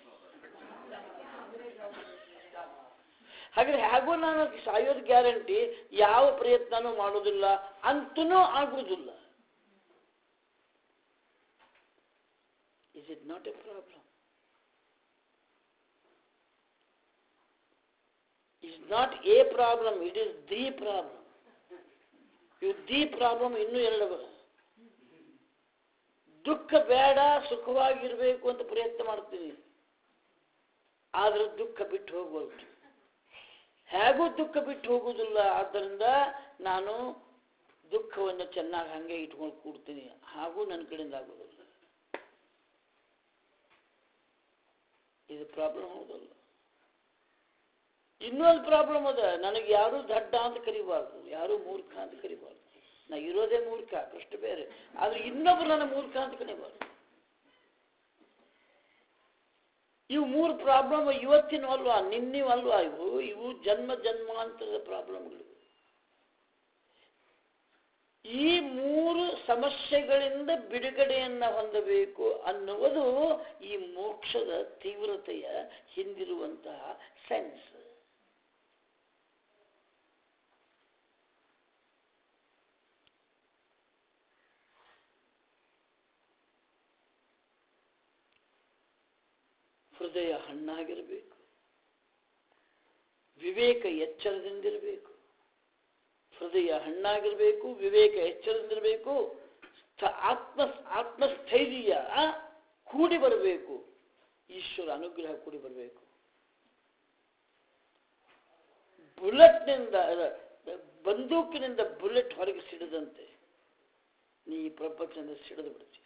ಹಾಗಾದ್ರೆ ಹೇಗೂ ನಾನು ಸಾಯೋದು ಗ್ಯಾರಂಟಿ ಯಾವ ಪ್ರಯತ್ನನೂ ಮಾಡೋದಿಲ್ಲ ಅಂತನೂ ಆಗುವುದಿಲ್ಲ Is it not a problem? It's not a problem, it is the problem. ಇವು ದಿ ಪ್ರಾಬ್ಲಮ್ ಇನ್ನೂ ಎರಡು ಬ- ದುಃಖ ಬೇಡ ಸುಖವಾಗಿರ್ಬೇಕು ಅಂತ ಪ್ರಯತ್ನ ಮಾಡ್ತೀನಿ ಆದ್ರೆ ದುಃಖ ಬಿಟ್ಟು ಹೋಗ್ಬೋದು ಹೇಗೂ ದುಃಖ ಬಿಟ್ಟು ಹೋಗುವುದಿಲ್ಲ ಆದ್ದರಿಂದ ನಾನು ದುಃಖವನ್ನು ಚೆನ್ನಾಗಿ ಹಂಗೆ ಇಟ್ಕೊಂಡು ಕೂಡ್ತೀನಿ ಹಾಗೂ ನನ್ನ ಕಡೆಯಿಂದ ಆಗೋದಿಲ್ಲ ಇದು ಪ್ರಾಬ್ಲಮ್ ಹೌದಲ್ಲ ಇನ್ನೊಂದು ಪ್ರಾಬ್ಲಮ್ ಅದ ನನಗೆ ಯಾರು ದಡ್ಡ ಅಂತ ಕರಿಬಾರ್ದು ಯಾರು ಮೂರ್ಖ ಅಂತ ಕರಿಬಾರ್ದು ನಾ ಇರೋದೇ ಮೂರ್ಖ ಅಷ್ಟು ಬೇರೆ ಆದ್ರೆ ಇನ್ನೊಬ್ರು ನನ್ನ ಮೂರ್ಖ ಅಂತ ಕರಿಬಾರ್ದು ಇವು ಮೂರು ಪ್ರಾಬ್ಲಮ್ ಇವತ್ತಿನ ಅಲ್ವಾ ನಿನ್ನಿವ್ ಅಲ್ವಾ ಇವು ಇವು ಜನ್ಮ ಜನ್ಮಾಂತರದ ಪ್ರಾಬ್ಲಮ್ಗಳು ಈ ಮೂರು ಸಮಸ್ಯೆಗಳಿಂದ ಬಿಡುಗಡೆಯನ್ನ ಹೊಂದಬೇಕು ಅನ್ನುವುದು ಈ ಮೋಕ್ಷದ ತೀವ್ರತೆಯ ಹಿಂದಿರುವಂತಹ ಸೆನ್ಸ್ ಹೃದಯ ಹಣ್ಣಾಗಿರಬೇಕು ವಿವೇಕ ಎಚ್ಚರದಿಂದಿರಬೇಕು ಹೃದಯ ಹಣ್ಣಾಗಿರಬೇಕು ವಿವೇಕ ಎಚ್ಚರದಿಂದಿರಬೇಕು ಸ್ಥ- ಆತ್ಮ ಆತ್ಮಸ್ಥೈರ್ಯ ಕೂಡಿ ಬರಬೇಕು ಈಶ್ವರ ಅನುಗ್ರಹ ಕೂಡಿ ಬರಬೇಕು ಬುಲೆಟ್ನಿಂದ ಅಲ್ಲ, ಬಂದೂಕಿನಿಂದ ಬುಲೆಟ್ ಹೊರಗೆ ಸಿಡದಂತೆ ನೀ ಈ ಪ್ರಪಂಚದಿಂದ ಸಿಡಿದು ಬಿಡ್ತೀಯ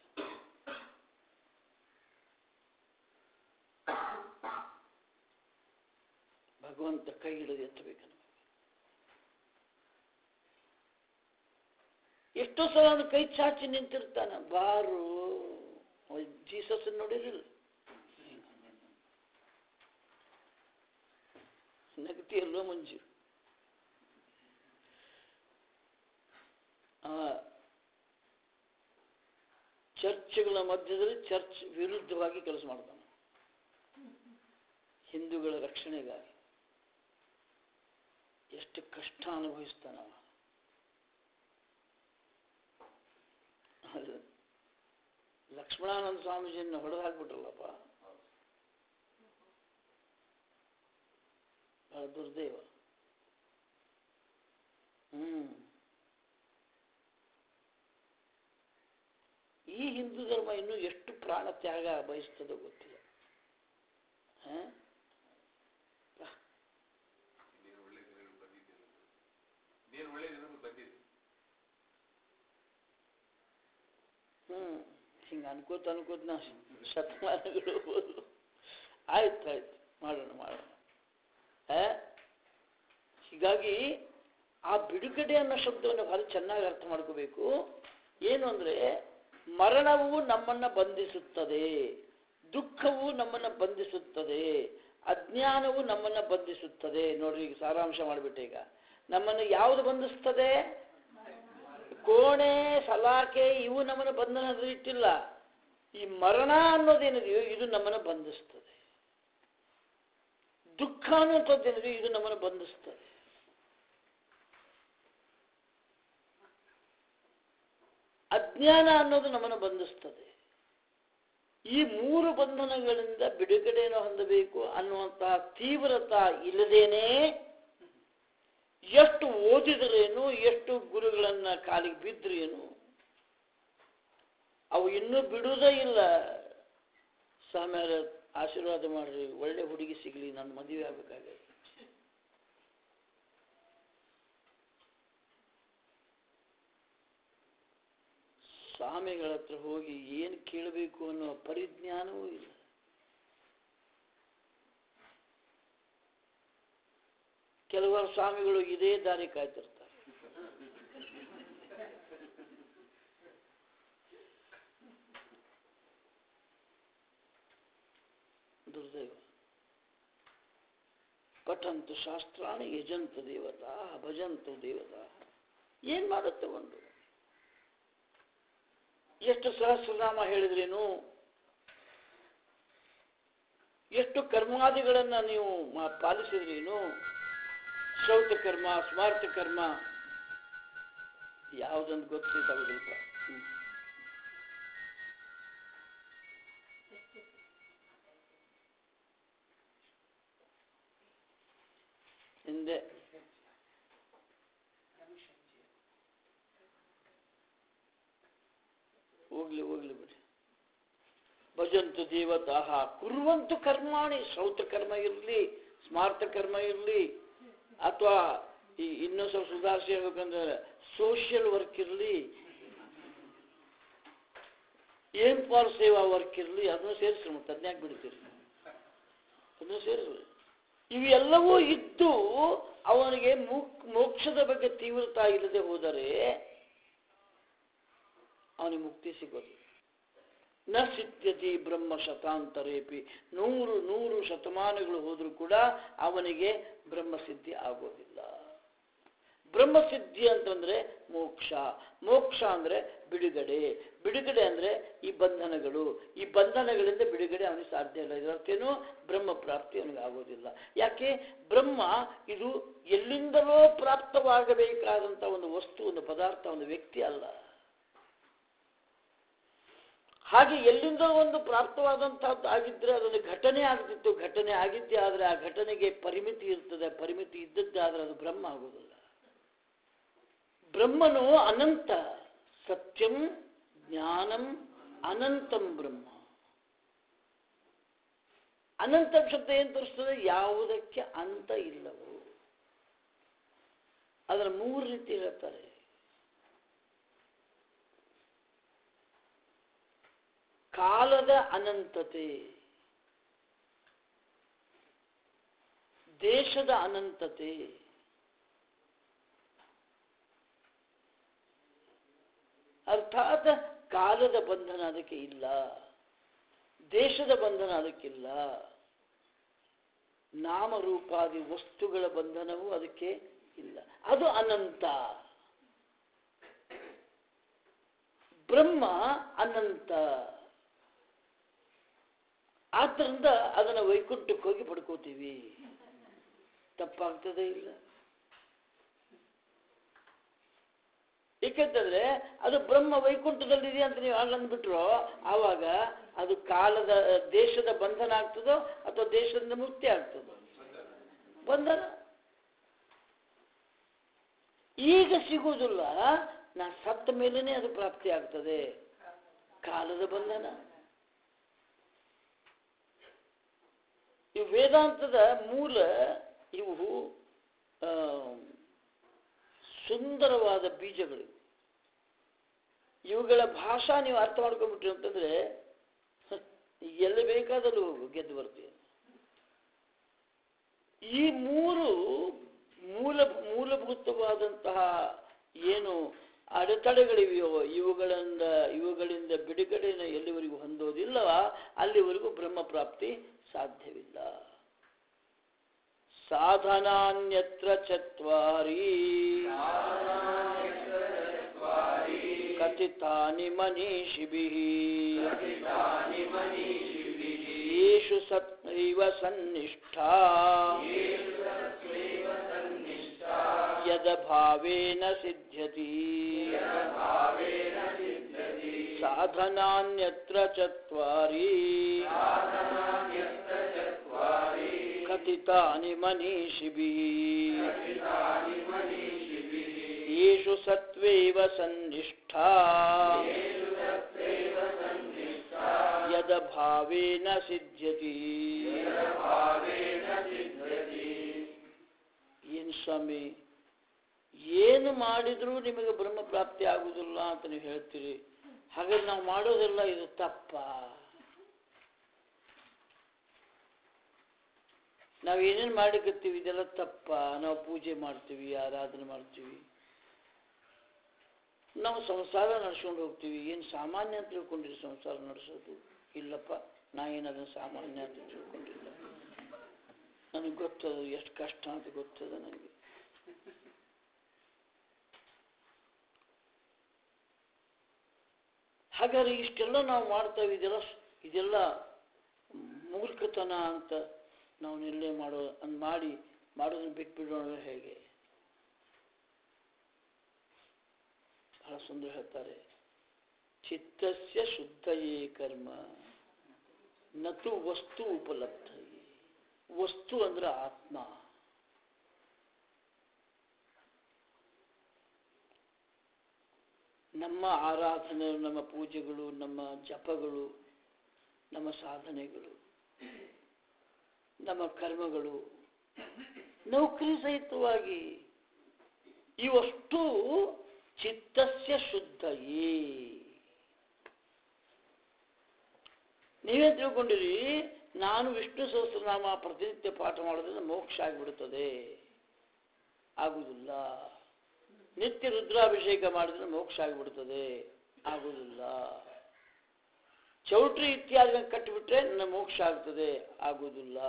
ಭಗವಂತ ಕೈ ಹಿಡಿದು ಎತ್ತಬೇಕು ನಮಗೆ ಎಷ್ಟೋ ಸಲ ಅವನು ಕೈ ಚಾಚಿ ನಿಂತಿರ್ತಾನ ಬಾರು ಜೀಸಸ್ ನೋಡಿರಲಿಲ್ಲ ನಗತಿಯಲ್ಲೋ ಮಂಜು ಆ ಚರ್ಚ್ಗಳ ಮಧ್ಯದಲ್ಲಿ ಚರ್ಚ್ ವಿರುದ್ಧವಾಗಿ ಕೆಲಸ ಮಾಡ್ತಾನೆ ಹಿಂದೂಗಳ ರಕ್ಷಣೆಗಾಗಿ ಎಷ್ಟು ಕಷ್ಟ ಅನುಭವಿಸ್ತಾನ ಅವ. ಅದು ಲಕ್ಷ್ಮಣಾನಂದ ಸ್ವಾಮೀಜಿಯನ್ನು ಹೊಡೆದು ಹಾಕ್ಬಿಟ್ರಲ್ಲಪ್ಪ ಬಹಳ ದುರ್ದೈವ ಹ್ಮ್ ಈ ಹಿಂದೂ ಧರ್ಮ ಇನ್ನೂ ಎಷ್ಟು ಪ್ರಾಣ ತ್ಯಾಗ ಬಯಸ್ತದೋ ಗೊತ್ತಿಲ್ಲ ಹ? ನೀನು ಒಳ್ಳೆ ದಿನಗಳು ಬಂದಿದ್ದೀಯ ನೀನು ಒಳ್ಳೆ ದಿನಗಳು ಬಂದಿದೆ ಹ್ಮ್ ಹಿಂಗ ಅನ್ಕೋತ ಅನ್ಕೋತ ನಾ ಶತಮಾನಗಳು ಹೋದ್ವು. ಆಯ್ತು ಆಯ್ತು ಮಾಡೋಣ ಮಾಡೋಣ ಆ? ಹೀಗಾಗಿ ಆ ಬಿಡುಗಡೆ ಅನ್ನೋ ಶಬ್ದವನ್ನು ಭಾರಿ ಚೆನ್ನಾಗಿ ಅರ್ಥ ಮಾಡ್ಕೋಬೇಕು ಏನು ಅಂದ್ರೆ ಮರಣವು ನಮ್ಮನ್ನ ಬಂಧಿಸುತ್ತದೆ ದುಃಖವು ನಮ್ಮನ್ನ ಬಂಧಿಸುತ್ತದೆ ಅಜ್ಞಾನವು ನಮ್ಮನ್ನ ಬಂಧಿಸುತ್ತದೆ ನೋಡ್ರಿ ಈಗ ಸಾರಾಂಶ ಮಾಡಿಬಿಟ್ಟೆ ಈಗ ನಮ್ಮನ್ನು ಯಾವುದು ಬಂಧಿಸ್ತದೆ ಕೋಣೆ ಸಲಾಕೆ ಇವು ನಮ್ಮನ್ನು ಬಂಧನದಲ್ಲಿ ಇಟ್ಟಿಲ್ಲ ಈ ಮರಣ ಅನ್ನೋದೇನಿದೆಯೋ ಇದು ನಮ್ಮನ್ನು ಬಂಧಿಸ್ತದೆ ದುಃಖ ಅನ್ನುವಂಥದ್ದೇನಿದೆಯೋ ಇದು ನಮ್ಮನ್ನು ಬಂಧಿಸ್ತದೆ ಅಜ್ಞಾನ ಅನ್ನೋದು ನಮ್ಮನ್ನು ಬಂಧಿಸ್ತದೆ ಈ ಮೂರು ಬಂಧನಗಳಿಂದ ಬಿಡುಗಡೆಯನ್ನು ಹೊಂದಬೇಕು ಅನ್ನುವಂತಹ ತೀವ್ರತ ಇಲ್ಲದೇನೆ ಎಷ್ಟು ಓದಿದರೇನು ಎಷ್ಟು ಗುರುಗಳನ್ನ ಕಾಲಿಗೆ ಬಿದ್ರೇನು ಅವು ಇನ್ನೂ ಬಿಡುವುದೇ ಇಲ್ಲ ಸ್ವಾಮಿಯರ ಆಶೀರ್ವಾದ ಮಾಡ್ರಿ ಒಳ್ಳೆ ಹುಡುಗಿ ಸಿಗಲಿ ನನ್ನ ಮದುವೆ ಆಗ್ಬೇಕಾಗತ್ತೆ ಸ್ವಾಮಿಗಳ ಹತ್ರ ಹೋಗಿ ಏನು ಕೇಳಬೇಕು ಅನ್ನೋ ಪರಿಜ್ಞಾನವೂ ಇಲ್ಲ ಕೆಲವರು ಸ್ವಾಮಿಗಳು ಇದೇ ದಾರಿ ಕಾಯ್ತಿರ್ತಾರೆ ದುರ್ದೈವ ಪಠಂತು ಶಾಸ್ತ್ರಾಣಿ ಯಜಂತು ದೇವತಾ ಭಜಂತು ದೇವತಾ ಏನ್ ಮಾಡುತ್ತೆ ಒಂದು ಎಷ್ಟು ಸಹಸ್ರನಾಮ ಹೇಳಿದ್ರೇನು ಎಷ್ಟು ಕರ್ಮಾದಿಗಳನ್ನ ನೀವು ಮಾ- ಪಾಲಿಸಿದ್ರೇನು ಶ್ರೌತ ಕರ್ಮ ಸ್ಮಾರ್ಥ ಕರ್ಮ ಯಾವುದೊಂದು ಗೊತ್ತಿದ್ದಾವಿಲ್ಪ ಹಿಂದೆ ಹೋಗ್ಲಿ ಹೋಗ್ಲಿ ಬಿಡಿ ಭಜಂತು ದೇವತಾ ಕುರುವಂತು ಕರ್ಮಾಣಿ ಶ್ರೌತ ಕರ್ಮ ಇರಲಿ ಸ್ಮಾರ್ಥ ಕರ್ಮ ಇರಲಿ ಅಥವಾ ಈ ಇನ್ನೂ ಸ್ವಲ್ಪ ಸುಧಾರಿಸಿ ಹೇಳ್ಬೇಕಂದ್ರೆ ಸೋಷಿಯಲ್ ವರ್ಕ್ ಇರಲಿ ಏನ್ ಫಾರ್ ಸೇವಾ ವರ್ಕ್ ಇರಲಿ ಅದನ್ನು ಸೇರಿಸ್ರಿ ಮತ್ತೆ ಅದನ್ಯಾಕೆ ಬಿಡ್ತೀರಿ ಅದನ್ನು ಸೇರಿಸ್ರಿ ಇವೆಲ್ಲವೂ ಇದ್ದು ಅವನಿಗೆ ಮೋಕ್- ಮೋಕ್ಷದ ಬಗ್ಗೆ ತೀವ್ರತಾ ಇಲ್ಲದೆ ಹೋದರೆ ಅವನಿಗೆ ಮುಕ್ತಿ ಸಿಗೋದು ನ ಸಿದ್ಧತಿ ಬ್ರಹ್ಮ ಶತಾಂತರೇಪಿ ನೂರು ನೂರು ಶತಮಾನಗಳು ಹೋದರೂ ಕೂಡ ಅವನಿಗೆ ಬ್ರಹ್ಮಸಿದ್ಧಿ ಆಗೋದಿಲ್ಲ ಬ್ರಹ್ಮಸಿದ್ಧಿ ಅಂತಂದ್ರೆ ಮೋಕ್ಷ ಮೋಕ್ಷ ಅಂದ್ರೆ ಬಿಡುಗಡೆ ಬಿಡುಗಡೆ ಅಂದ್ರೆ ಈ ಬಂಧನಗಳು ಈ ಬಂಧನಗಳಿಂದ ಬಿಡುಗಡೆ ಅವನಿಗೆ ಸಾಧ್ಯ ಇಲ್ಲ ಇದರರ್ಥೇನು ಬ್ರಹ್ಮ ಪ್ರಾಪ್ತಿ ಅವನಿಗೆ ಆಗೋದಿಲ್ಲ ಯಾಕೆ ಬ್ರಹ್ಮ ಇದು ಎಲ್ಲಿಂದಲೋ ಪ್ರಾಪ್ತವಾಗಬೇಕಾದಂಥ ಒಂದು ವಸ್ತು ಒಂದು ಪದಾರ್ಥ ಒಂದು ವ್ಯಕ್ತಿ ಅಲ್ಲ ಹಾಗೆ ಎಲ್ಲಿಂದ ಒಂದು ಪ್ರಾಪ್ತವಾದಂತಹದ್ದು ಆಗಿದ್ರೆ ಅದೊಂದು ಘಟನೆ ಆಗ್ತಿತ್ತು ಘಟನೆ ಆಗಿದ್ದೇ ಆದರೆ ಆ ಘಟನೆಗೆ ಪರಿಮಿತಿ ಇರ್ತದೆ ಪರಿಮಿತಿ ಇದ್ದದ್ದಾದ್ರೆ ಅದು ಬ್ರಹ್ಮ ಆಗುವುದಿಲ್ಲ ಬ್ರಹ್ಮನು ಅನಂತ ಸತ್ಯಂ ಜ್ಞಾನಂ ಅನಂತಂ ಬ್ರಹ್ಮ ಅನಂತ ಶಬ್ದ ಏನ್ ತೋರಿಸ್ತದೆ ಯಾವುದಕ್ಕೆ ಅಂತ ಇಲ್ಲವು ಅದರ ಮೂರು ರೀತಿ ಹೇಳ್ತಾರೆ ಕಾಲದ ಅನಂತತೆ ದೇಶದ ಅನಂತತೆ ಅರ್ಥಾತ್ ಕಾಲದ ಬಂಧನ ಅದಕ್ಕೆ ಇಲ್ಲ ದೇಶದ ಬಂಧನ ಅದಕ್ಕಿಲ್ಲ ನಾಮರೂಪಾದಿ ವಸ್ತುಗಳ ಬಂಧನವೂ ಅದಕ್ಕೆ ಇಲ್ಲ ಅದು ಅನಂತ ಬ್ರಹ್ಮ ಅನಂತ ಆದ್ದರಿಂದ ಅದನ್ನು ವೈಕುಂಠಕ್ಕೆ ಹೋಗಿ ಪಡ್ಕೋತೀವಿ ತಪ್ಪಾಗ್ತದೆ ಇಲ್ಲ ಏಕೆಂತಂದ್ರೆ ಅದು ಬ್ರಹ್ಮ ವೈಕುಂಠದಲ್ಲಿದೆ ಅಂತ ನೀವು ಆಗ ಅಂದ್ಬಿಟ್ರು ಆವಾಗ ಅದು ಕಾಲದ ದೇಶದ ಬಂಧನ ಆಗ್ತದೋ ಅಥವಾ ದೇಶದಿಂದ ಮುಕ್ತಿ ಆಗ್ತದೋ ಬಂಧನ ಈಗ ಸಿಗುವುದಿಲ್ಲ ನಾ ಸತ್ತ ಮೇಲೇನೆ ಅದು ಪ್ರಾಪ್ತಿ ಆಗ್ತದೆ ಕಾಲದ ಬಂಧನ ಈ ವೇದಾಂತದ ಮೂಲ ಇವು ಆ, ಸುಂದರವಾದ ಬೀಜಗಳು ಇವುಗಳ ಭಾಷಾ ನೀವು ಅರ್ಥ ಮಾಡ್ಕೊಂಡ್ಬಿಟ್ರಿ ಅಂತಂದ್ರೆ ಹ, ಎಲ್ಲಿ ಬೇಕಾದಲ್ಲಿ ಹೋಗು ಗೆದ್ದು ಬರ್ತೀಯ ಈ ಮೂರು ಮೂಲ ಮೂಲಭೂತವಾದಂತಹ ಏನು ಅಡೆತಡೆಗಳಿವೆಯೋ ಇವುಗಳಿಂದ ಇವುಗಳಿಂದ ಬಿಡುಗಡೆನ ಎಲ್ಲಿವರೆಗೂ ಹೊಂದೋದಿಲ್ಲವ ಅಲ್ಲಿವರೆಗೂ ಬ್ರಹ್ಮ ಪ್ರಾಪ್ತಿ ಸಾಧ್ಯವಿಲ್ಲ ಸಾಧನಾನ್ಯತ್ರ ಚತ್ವಾರಿ ಕಥಿತಾನಿ ಮನೀಷಿಭಿಃ ಯೇಷು ಸತ್ವೈವ ಸನ್ನಿಷ್ಠಾ ಯದಭಾವೇನ ಸಿದ್ಧ್ಯತಿ ಸಾಧನಾನ್ಯತ್ರ ಚತ್ವಾರಿ ಕಥಿತಾನಿ ಮನೀಷಿಭಿಃ ಯೇಷು ಸತ್ವೈವ ಸನ್ನಿಷ್ಠಾ ಯದಭಾವೇನ ಸಿದ್ಧ್ಯತಿ ಏನು ಸ್ವಾಮಿ ಏನು ಮಾಡಿದ್ರೂ ನಿಮಗೆ ಬ್ರಹ್ಮ ಪ್ರಾಪ್ತಿ ಆಗುವುದಿಲ್ಲ ಅಂತ ನೀವು ಹೇಳ್ತೀರಿ ಹಾಗಾದ್ರೆ ನಾವು ಮಾಡೋದೆಲ್ಲ ಇದು ತಪ್ಪ ನಾವು ಏನೇನು ಮಾಡಿಕತ್ತೀವಿ ಇದೆಲ್ಲ ತಪ್ಪ ನಾವು ಪೂಜೆ ಮಾಡ್ತೀವಿ ಆರಾಧನೆ ಮಾಡ್ತೀವಿ ನಾವು ಸಂಸಾರ ನಡ್ಸ್ಕೊಂಡು ಹೋಗ್ತೀವಿ ಏನು ಸಾಮಾನ್ಯ ಅಂತ ತಿಳ್ಕೊಂಡಿರಿ ಸಂಸಾರ ನಡೆಸೋದು ಇಲ್ಲಪ್ಪ ನಾ ಏನು ಅದನ್ನು ಸಾಮಾನ್ಯ ಅಂತ ತಿಳ್ಕೊಂಡಿಲ್ಲ ನನಗೆ ಗೊತ್ತದ ಎಷ್ಟು ಕಷ್ಟ ಅಂತ ಗೊತ್ತದ ನನಗೆ ಹಾಗಾದ್ರೆ ಇಷ್ಟೆಲ್ಲ ನಾವು ಮಾಡ್ತೇವೆ ಇದೆಲ್ಲ ಇದೆಲ್ಲ ಮೂರ್ಖತನ ಅಂತ ನಾವು ನಿರ್ಣಯ ಮಾಡೋ ಅನ್ ಮಾಡಿ ಮಾಡೋದನ್ನ ಬಿಟ್ಬಿಡೋಣ ಹೇಗೆ ಬಹಳ ಸುಂದರ ಹೇಳ್ತಾರೆ ಚಿತ್ತಸ್ಯ ಶುದ್ಧಯೇ ಕರ್ಮ ನತು ವಸ್ತು ಉಪಲಬ್ಧಯೇ ವಸ್ತು ಅಂದ್ರೆ ಆತ್ಮ ನಮ್ಮ ಆರಾಧನೆ ನಮ್ಮ ಪೂಜೆಗಳು ನಮ್ಮ ಜಪಗಳು ನಮ್ಮ ಸಾಧನೆಗಳು ನಮ್ಮ ಕರ್ಮಗಳು ನೌಕರಿ ಸಹಿತವಾಗಿ ಇವಷ್ಟು ಚಿತ್ತಸ್ಯ ಶುದ್ಧಯೇ ನೀವೇ ತಿಳ್ಕೊಂಡಿರಿ ನಾನು ವಿಷ್ಣು ಸಹಸ್ರನಾಮ ಪ್ರತಿನಿತ್ಯ ಪಾಠ ಮಾಡೋದ್ರಿಂದ ಮೋಕ್ಷ ಆಗಿಬಿಡುತ್ತದೆ ಆಗುವುದಿಲ್ಲ ನಿತ್ಯ ರುದ್ರಾಭಿಷೇಕ ಮಾಡಿದ್ರೆ ಮೋಕ್ಷ ಆಗಿಬಿಡುತ್ತದೆ ಆಗುವುದಿಲ್ಲ ಚೌಟ್ರಿ ಇತ್ಯಾದಿ ಕಟ್ಟಿಬಿಟ್ರೆ ನನ್ನ ಮೋಕ್ಷ ಆಗ್ತದೆ ಆಗುವುದಿಲ್ಲ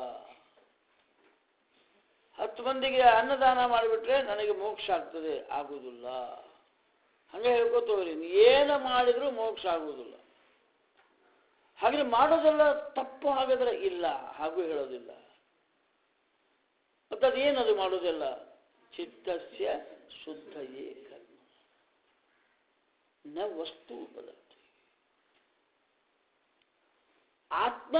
ಹತ್ತು ಮಂದಿಗೆ ಅನ್ನದಾನ ಮಾಡಿಬಿಟ್ರೆ ನನಗೆ ಮೋಕ್ಷ ಆಗ್ತದೆ ಆಗುವುದಿಲ್ಲ ಹಂಗೆ ಹೇಳ್ಕೊತವ್ರಿ ಏನು ಮಾಡಿದ್ರೂ ಮೋಕ್ಷ ಆಗುವುದಿಲ್ಲ ಹಾಗೆ ಮಾಡೋದೆಲ್ಲ ತಪ್ಪು ಹಾಗಾದ್ರೆ ಇಲ್ಲ ಹಾಗೂ ಹೇಳೋದಿಲ್ಲ ಮತ್ತೆ ಅದೇನದು ಮಾಡೋದೆಲ್ಲ ಚಿತ್ತಸ್ಯ ಶುದ್ಧಯೇ ಕರ್ಮ ನ ವಸ್ತು ಉಪಲಬ್ಧಿ ಆತ್ಮ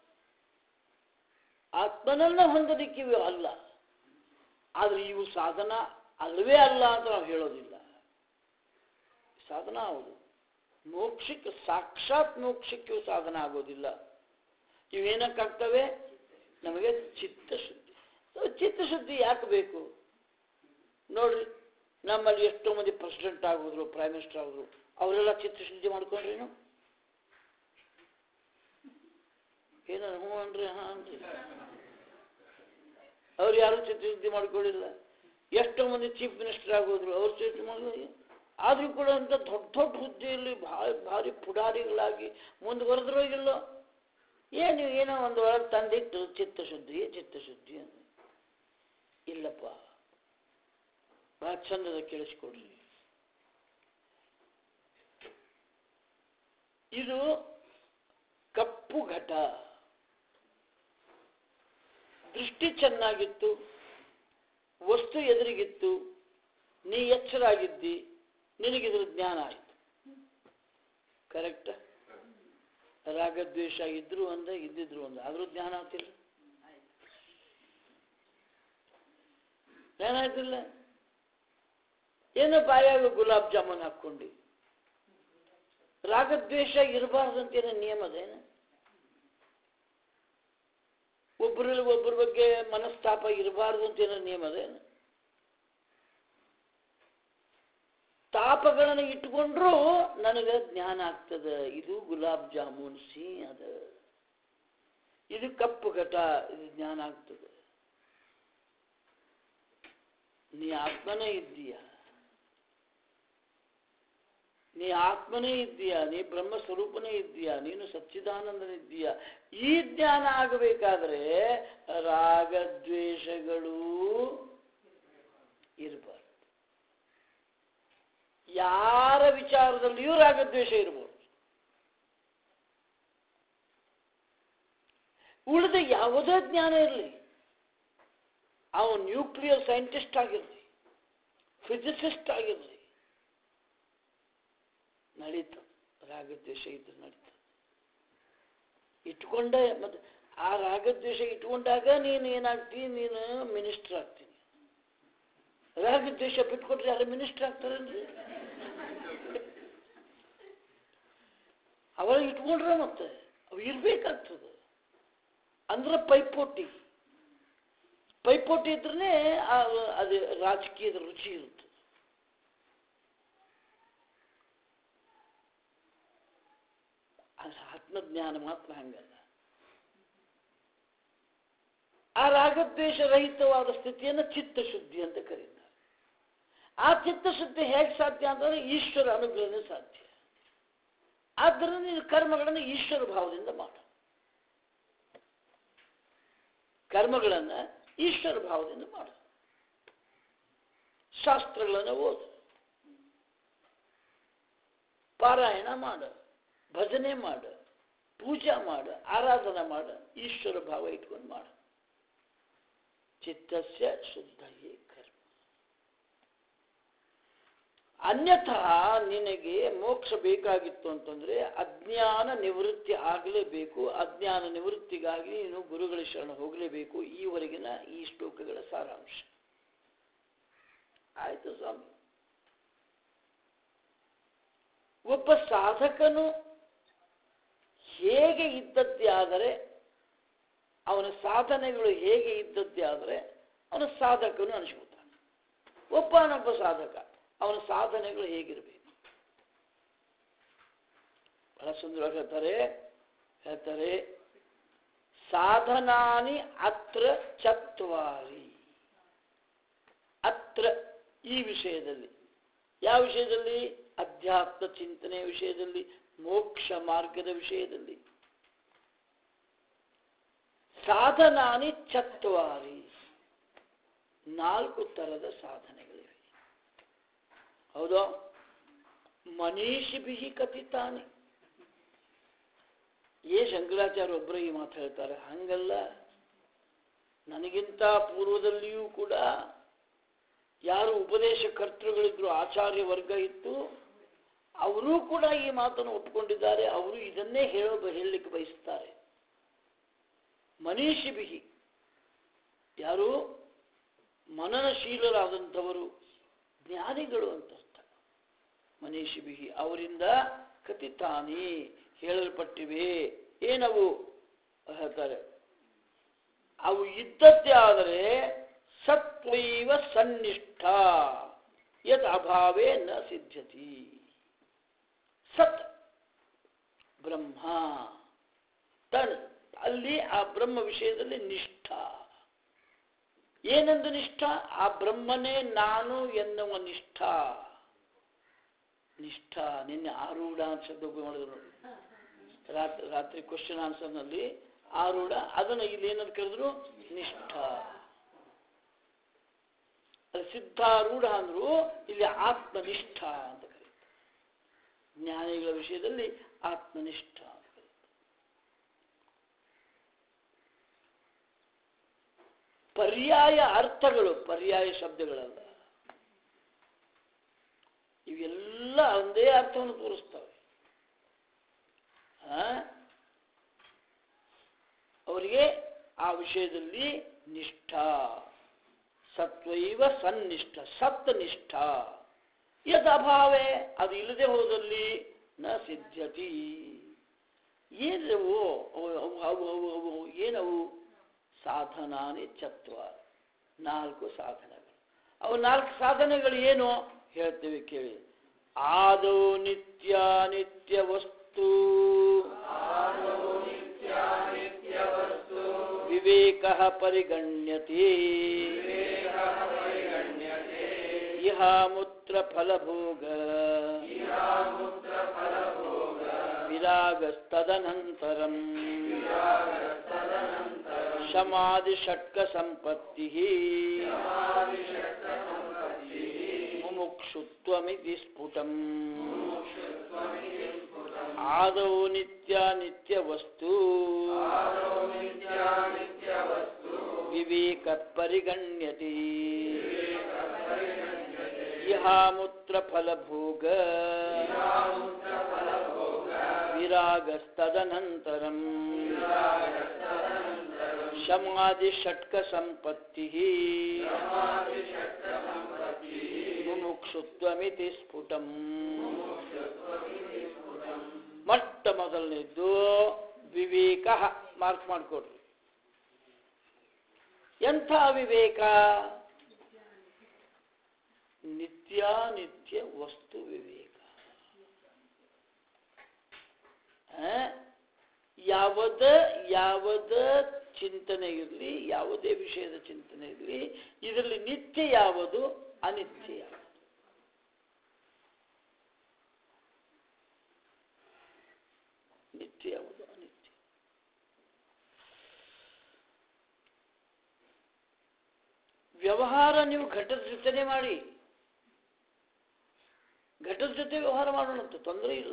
ಆತ್ಮನನ್ನ ಹೊಂದಲಿಕ್ಕೆ ಇವು ಅಲ್ಲ ಆದ್ರೆ ಇವು ಸಾಧನ ಅಲ್ಲವೇ ಅಲ್ಲ ಅಂತ ನಾವು ಹೇಳೋದಿಲ್ಲ ಸಾಧನ ಹೌದು ಮೋಕ್ಷಕ್ಕೆ ಸಾಕ್ಷಾತ್ ಮೋಕ್ಷಕ್ಕೆ ಇವು ಸಾಧನ ಆಗೋದಿಲ್ಲ ಇವೇನಕ್ಕಾಗ್ತವೆ ನಮಗೆ ಚಿತ್ತಶುದ್ಧಿ ಸೊ ಚಿತ್ತಶುದ್ಧಿ ಯಾಕೆ ಬೇಕು ನೋಡ್ರಿ ನಮ್ಮಲ್ಲಿ ಎಷ್ಟೋ ಮಂದಿ ಪ್ರೆಸಿಡೆಂಟ್ ಆಗೋದ್ರು ಪ್ರೈಮ್ ಮಿನಿಸ್ಟರ್ ಆಗೋದ್ರು ಅವರೆಲ್ಲ ಚಿತ್ತಶುದ್ಧಿ ಮಾಡ್ಕೊಂಡ್ರೇನು ಏನ ಹ್ಞೂ ಅನ್ರಿ ಹಾ ಅನ್ರಿ ಅವ್ರು ಯಾರು ಚಿತ್ರಶುದ್ಧಿ ಮಾಡ್ಕೊಳ್ಳಿಲ್ಲ ಎಷ್ಟೋ ಮಂದಿ ಚೀಫ್ ಮಿನಿಸ್ಟರ್ ಆಗೋದ್ರು ಅವ್ರು ಚಿತ್ರ ಮಾಡಿ ಆದ್ರೂ ಕೂಡ ಅಂತ ದೊಡ್ಡ ದೊಡ್ಡ ಹುದ್ದೆಯಲ್ಲಿ ಭಾರಿ ಭಾರಿ ಪುಡಾರಿಗಳಾಗಿ ಮುಂದುವರೆದ್ರೋಗಿಲ್ಲ ಏನು ಏನೋ ಒಂದು ಒಳಗೆ ತಂದಿಟ್ಟು ಚಿತ್ತಶುದ್ಧಿ ಚಿತ್ತಶುದ್ಧಿ ಅಂತ ಇಲ್ಲಪ್ಪ ಬಹಳ ಚಂದದ ಕೇಳಿಸ್ಕೊಡ್ರಿ ಇದು ಕಪ್ಪು ಘಟ ದೃಷ್ಟಿ ಚೆನ್ನಾಗಿತ್ತು ವಸ್ತು ಎದುರಿಗಿತ್ತು ನೀ ಎಚ್ಚರಾಗಿದ್ದಿ ನಿನಗಿದ್ರ ಜ್ಞಾನ ಆಯಿತು ಕರೆಕ್ಟ್ ರಾಗದ್ವೇಷ ಇದ್ರು ಒಂದ ಇದ್ದಿದ್ರು ಒಂದ ಆದ್ರೂ ಜ್ಞಾನ ಆಗ್ತಿಲ್ಲ ಜ್ಞಾನ ಆಯ್ತಿಲ್ಲ ಏನೋ ಬಾಯಾಗ ಗುಲಾಬ್ ಜಾಮೂನ್ ಹಾಕ್ಕೊಂಡು ರಾಗದ್ವೇಷ ಇರಬಾರ್ದಂತೇನೋ ನಿಯಮ ಅದೇನ ಒಬ್ಬರಲ್ಲಿ ಒಬ್ಬರ ಬಗ್ಗೆ ಮನಸ್ತಾಪ ಇರಬಾರ್ದು ಅಂತ ಏನೋ ನಿಯಮ ಅದೇನು ತಾಪಗಳನ್ನು ಇಟ್ಕೊಂಡ್ರೂ ನನಗೆ ಜ್ಞಾನ ಆಗ್ತದ ಇದು ಗುಲಾಬ್ ಜಾಮೂನ್ ಸಿ ಅದ ಇದು ಕಪ್ಪು ಘಟ ಇದು ಜ್ಞಾನ ಆಗ್ತದೆ ನೀ ಆತ್ಮನೇ ಇದ್ದೀಯ ನೀ ಆತ್ಮನೇ ಇದ್ದೀಯಾ ನೀ ಬ್ರಹ್ಮ ಸ್ವರೂಪನೇ ಇದ್ದೀಯಾ ನೀನು ಸಚ್ಚಿದಾನಂದನಿದ್ದೀಯಾ ಈ ಜ್ಞಾನ ಆಗಬೇಕಾದ್ರೆ ರಾಗದ್ವೇಷಗಳು ಇರಬಾರ್ದು ಯಾರ ವಿಚಾರದಲ್ಲಿಯೂ ರಾಗದ್ವೇಷ ಇರಬಹುದು ಉಳಿದ ಯಾವುದೇ ಜ್ಞಾನ ಇರಲಿ ಅವನು ನ್ಯೂಕ್ಲಿಯರ್ ಸೈಂಟಿಸ್ಟ್ ಆಗಿರಲಿ ಫಿಸಿಸಿಸ್ಟ್ ಆಗಿರಲಿ ನಡೀತು ರಾಗದ್ವೇಷ ಇದ್ರೆ ನಡೀತು ಇಟ್ಕೊಂಡೆ ಮತ್ತೆ ಆ ರಾಗದ್ವೇಷ ಇಟ್ಕೊಂಡಾಗ ನೀನು ಏನಾಗ್ತಿ ನೀನು ಮಿನಿಸ್ಟರ್ ಆಗ್ತೀನಿ ರಾಗದ್ವೇಷ ಬಿಟ್ಕೊಟ್ರೆ ಯಾರು ಮಿನಿಸ್ಟರ್ ಆಗ್ತಾರೇನ್ರಿ ಅವಾಗ ಇಟ್ಕೊಂಡ್ರೆ ಮತ್ತೆ ಅವು ಇರ್ಬೇಕಾಗ್ತದೆ ಅಂದ್ರೆ ಪೈಪೋಟಿ ಪೈಪೋಟಿ ಇದ್ರೆ ಅದು ರಾಜಕೀಯದ ರುಚಿ ಇರುತ್ತೆ ಅದು ಆತ್ಮಜ್ಞಾನ ಮಾತ್ರ ಹಂಗಲ್ಲ ಆ ರಾಗದ್ವೇಷ ರಹಿತವಾದ ಸ್ಥಿತಿಯನ್ನು ಚಿತ್ತಶುದ್ಧಿ ಅಂತ ಕರೀತಾರೆ ಆ ಚಿತ್ತಶುದ್ಧಿ ಹೇಗೆ ಸಾಧ್ಯ ಅಂತಂದ್ರೆ ಈಶ್ವರ ಅನುಗ್ರಹನೇ ಸಾಧ್ಯ ಆದ್ದರಿಂದ ನೀನು ಕರ್ಮಗಳನ್ನು ಈಶ್ವರ ಭಾವದಿಂದ ಮಾಡು ಕರ್ಮಗಳನ್ನು ಈಶ್ವರ ಭಾವದಿಂದ ಮಾಡು ಶಾಸ್ತ್ರಗಳನ್ನು ಓದು ಪಾರಾಯಣ ಮಾಡು ಭಜನೆ ಮಾಡು ಪೂಜಾ ಮಾಡು ಆರಾಧನೆ ಮಾಡು ಈಶ್ವರ ಭಾವ ಇಟ್ಕೊಂಡು ಮಾಡು ಚಿತ್ತಸ್ಯ ಶುದ್ಧಯೇ ಕರ್ಮ ಅನ್ಯಥಾ ನಿನಗೆ ಮೋಕ್ಷ ಬೇಕಾಗಿತ್ತು ಅಂತಂದ್ರೆ ಅಜ್ಞಾನ ನಿವೃತ್ತಿ ಆಗಲೇಬೇಕು ಅಜ್ಞಾನ ನಿವೃತ್ತಿಗಾಗಿ ನೀನು ಗುರುಗಳ ಶರಣ ಹೋಗಲೇಬೇಕು ಈವರೆಗಿನ ಈ ಶ್ಲೋಕಗಳ ಸಾರಾಂಶ ಆಯ್ತು ಸ್ವಾಮಿ ಒಬ್ಬ ಸಾಧಕನು ಹೇಗೆ ಇದ್ದದ್ದೇ ಆದರೆ ಅವನ ಸಾಧನೆಗಳು ಹೇಗೆ ಇದ್ದದ್ದೇ ಆದರೆ ಅವನ ಸಾಧಕನು ಅನಿಸ್ಕೊತಾನೆ ಒಬ್ಬನೊಬ್ಬ ಸಾಧಕ ಅವನ ಸಾಧನೆಗಳು ಹೇಗಿರಬೇಕು ಬಹಳ ಸುಂದರವಾಗಿ ಹೇಳ್ತಾರೆ ಹೇಳ್ತಾರೆ ಸಾಧನಾನಿ ಅತ್ರ ಚತ್ವಾರಿ ಅತ್ರ ಈ ವಿಷಯದಲ್ಲಿ ಯಾವ ವಿಷಯದಲ್ಲಿ ಅಧ್ಯಾತ್ಮ ಚಿಂತನೆಯ ವಿಷಯದಲ್ಲಿ ಮೋಕ್ಷ ಮಾರ್ಗದ ವಿಷಯದಲ್ಲಿ ಸಾಧನಾನಿ ಚತ್ವಾರಿ ನಾಲ್ಕು ತರದ ಸಾಧನೆಗಳಿವೆ ಹೌದಾ ಮನೀಷಿಭಿ ಕಥಿತಾನೆ ಏ ಶಂಕರಾಚಾರ್ಯ ಒಬ್ಬರು ಈ ಮಾತು ಹೇಳ್ತಾರೆ ಹಂಗಲ್ಲ ನನಗಿಂತ ಪೂರ್ವದಲ್ಲಿಯೂ ಕೂಡ ಯಾರು ಉಪದೇಶ ಕರ್ತೃಗಳಿದ್ರು ಆಚಾರ್ಯ ವರ್ಗ ಇತ್ತು ಅವರೂ ಕೂಡ ಈ ಮಾತನ್ನು ಒಪ್ಪಿಕೊಂಡಿದ್ದಾರೆ ಅವರು ಇದನ್ನೇ ಹೇಳೋ ಹೇಳಲಿಕ್ಕೆ ಬಯಸ್ತಾರೆ ಮನೀಷಿಬಿಹಿ ಯಾರು ಮನನಶೀಲರಾದಂಥವರು ಜ್ಞಾನಿಗಳು ಅಂತ ಅರ್ಥ ಮನೀಷಿಬಿಹಿ ಅವರಿಂದ ಕಥಿತಾನಿ ಹೇಳಲ್ಪಟ್ಟಿವೆ ಏನವು ಹೇಳ್ತಾರೆ ಅವು ಇದ್ದದ್ದೇ ಆದರೆ ಸತ್ವೈವ ಸನ್ನಿಷ್ಠ ಯದ್ ಅಭಾವೇ ನ ಸಿದ್ಧತಿ ಸತ್ ಬ್ರಹ್ಮ ತನ್ ಅಲ್ಲಿ ಆ ಬ್ರಹ್ಮ ವಿಷಯದಲ್ಲಿ ನಿಷ್ಠ ಏನೆಂದು ನಿಷ್ಠ ಆ ಬ್ರಹ್ಮನೇ ನಾನು ಎನ್ನುವ ನಿಷ್ಠ ನಿಷ್ಠ ನಿನ್ನೆ ಆರೂಢ ಅಂತ ಶಬ್ದ ಉಪಯೋಗ ಮಾಡಿದ್ರು ನೋಡಿ ರಾತ್ರಿ ರಾತ್ರಿ ಕ್ವಶನ್ ಆನ್ಸರ್ನಲ್ಲಿ ಆರೂಢ ಅದನ್ನು ಇಲ್ಲಿ ಏನಂತ ಕರೆದ್ರು ನಿಷ್ಠ ಅದು ಸಿದ್ಧಾರೂಢ ಅಂದ್ರು ಇಲ್ಲಿ ಆತ್ಮನಿಷ್ಠ ಅಂತ ಕರೀತಾರೆ ಜ್ಞಾನಿಗಳ ವಿಷಯದಲ್ಲಿ ಆತ್ಮನಿಷ್ಠ ಅಂತ ಕರೀತಾರೆ ಪರ್ಯಾಯ ಅರ್ಥಗಳು ಪರ್ಯಾಯ ಶಬ್ದಗಳಲ್ಲ ಇವೆಲ್ಲ ಒಂದೇ ಅರ್ಥವನ್ನು ತೋರಿಸ್ತವೆ ಆ? ಅವರಿಗೆ ಆ ವಿಷಯದಲ್ಲಿ ನಿಷ್ಠ ಸತ್ವೈವ ಸನ್ನಿಷ್ಠ ಸತ್ನಿಷ್ಠ ಯದ್ ಅಭಾವೇ ಅದು ಇಲ್ಲದೆ ಹೋದಲ್ಲಿ ನ ಸಿದ್ಧತಿ ಏನವು ಅವು ಅವು ಅವು ಅವು ಅವು ಏನವು ಸಾಧನಾನಿ ಚತ್ವ ನಾಲ್ಕು ಸಾಧನೆಗಳು ಅವು ನಾಲ್ಕು ಸಾಧನೆಗಳು ಏನು ಹೇಳ್ತೇವೆ ಕೇಳಿ ಆದೌ ನಿತ್ಯ ನಿತ್ಯ ವಸ್ತು ವಿವೇಕ ಪರಿಗಣ್ಯತೆ ಇಹ ಮುತ್ರ ಫಲಭೋಗ ವಿರಾಗಸ್ತದನಂತರಂ ಶಮಾದಿಷಟ್ಕಸಂಪತ್ತಿः ಮುಮುಕ್ಷುತ್ವಮಿತಿ ಸ್ಫುಟಂ ಆದೌ ನಿತ್ಯಾನಿತ್ಯವಸ್ತು ವಿವೇಕ ಪರಿಗಣ್ಯತೆ ಇಹಾಮೂತ್ರ ಫಲಭೋಗ ವಿರಾಗಸ್ತದನಂತರಂ ಶಮಾದಿಷಟ್ಕಸಂಪತ್ತಿः ಮುಮುಕ್ಷುತ್ವಮಿತಿ ಸ್ಫುಟಂ ಮೊಟ್ಟ ಮೊದಲನೇದ್ದು ವಿವೇಕ ಮಾರ್ಕ್ ಮಾಡಿಕೊಡ್ರಿ ಎಂಥ ವಿವೇಕ ನಿತ್ಯಾನಿತ್ಯ ವಸ್ತು ವಿವೇಕ ಆ? ಯಾವದ ಯಾವದ ಚಿಂತನೆ ಇರಲಿ ಯಾವುದೇ ವಿಷಯದ ಚಿಂತನೆ ಇರಲಿ ಇದರಲ್ಲಿ ನಿತ್ಯ ಯಾವುದು ಅನಿತ್ಯ ಯಾವುದು ನಿತ್ಯ ಯಾವುದು ಅನಿತ್ಯ ವ್ಯವಹಾರ ನೀವು ಘಟದ ಜೊತೆನೆ ಮಾಡಿ ಘಟದ ಜೊತೆ ವ್ಯವಹಾರ ಮಾಡೋಣಂತ ತೊಂದರೆ ಇಲ್ಲ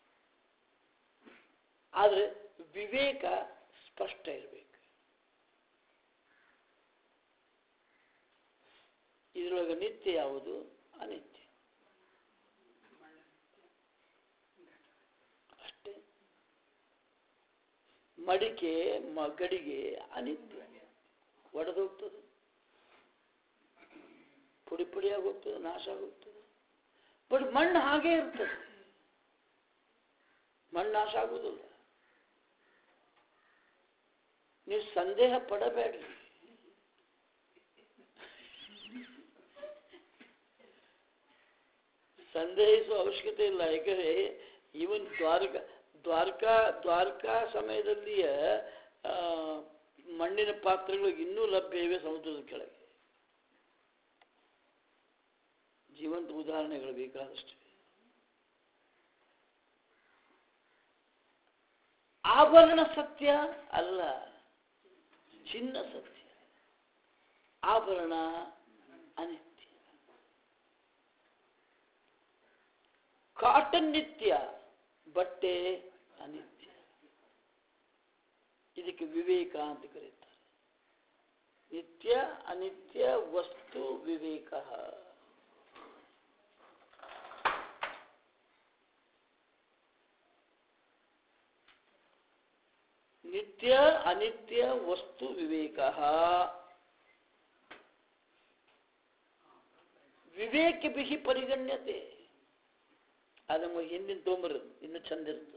ಆದರೆ ವಿವೇಕ ಸ್ಪಷ್ಟ ಇರಬೇಕು ಇದರೊಳಗೆ ನಿತ್ಯ ಯಾವುದು ಅನಿತ್ಯ ಅಷ್ಟೇ ಮಡಿಕೆ ಮ- ಗಡಿಗೆ ಅನಿತ್ಯ ಒಡೆದೋಗ್ತದೆ ಪುಡಿ ಪುಡಿಯಾಗಿ ಹೋಗ್ತದೆ ನಾಶ ಆಗೋಗ್ತದೆ ಬಟ್ ಮಣ್ಣು ಹಾಗೇ ಇರ್ತದೆ ಮಣ್ಣು ನಾಶ ಆಗುವುದಿಲ್ಲ ನೀವು ಸಂದೇಹ ಪಡಬೇಡ್ರಿ ಸಂದೇಹಿಸುವ ಅವಶ್ಯಕತೆ ಇಲ್ಲ ಯಾಕಂದ್ರೆ ಈವನ್ ದ್ವಾರಕಾ ದ್ವಾರಕಾ ದ್ವಾರಕಾ ಸಮಯದಲ್ಲಿಯ ಆ, ಮಣ್ಣಿನ ಪಾತ್ರೆಗಳು ಇನ್ನೂ ಲಭ್ಯ ಇವೆ ಸಮುದ್ರದ ಕೆಳಗೆ ಜೀವಂತ ಉದಾಹರಣೆಗಳು ಬೇಕಾದಷ್ಟು ಆಭರಣ ಸತ್ಯ ಅಲ್ಲ ಚಿನ್ನ ಸತ್ಯ ಆಭರಣ ಅನಿತ್ಯ ಕಾಟನ್ ನಿತ್ಯ ಬಟ್ಟೆ ಅನಿತ್ಯ ಇದಕ್ಕೆ ವಿವೇಕ ಅಂತ ಕರೀತಾರೆ ನಿತ್ಯ ಅನಿತ್ಯ ವಸ್ತು ವಿವೇಕ ನಿತ್ಯ ಅನಿತ್ಯ ವಸ್ತು ವಿವೇಕ ವಿವೇಕ ಬಿಹಿ ಪರಿಗಣ್ಯತೆ ಅದು ನಮಗೆ ಹಿಂದಿನ ತೊಂಬರೋದು ಇನ್ನು ಚಂದ ಇರ್ತದೆ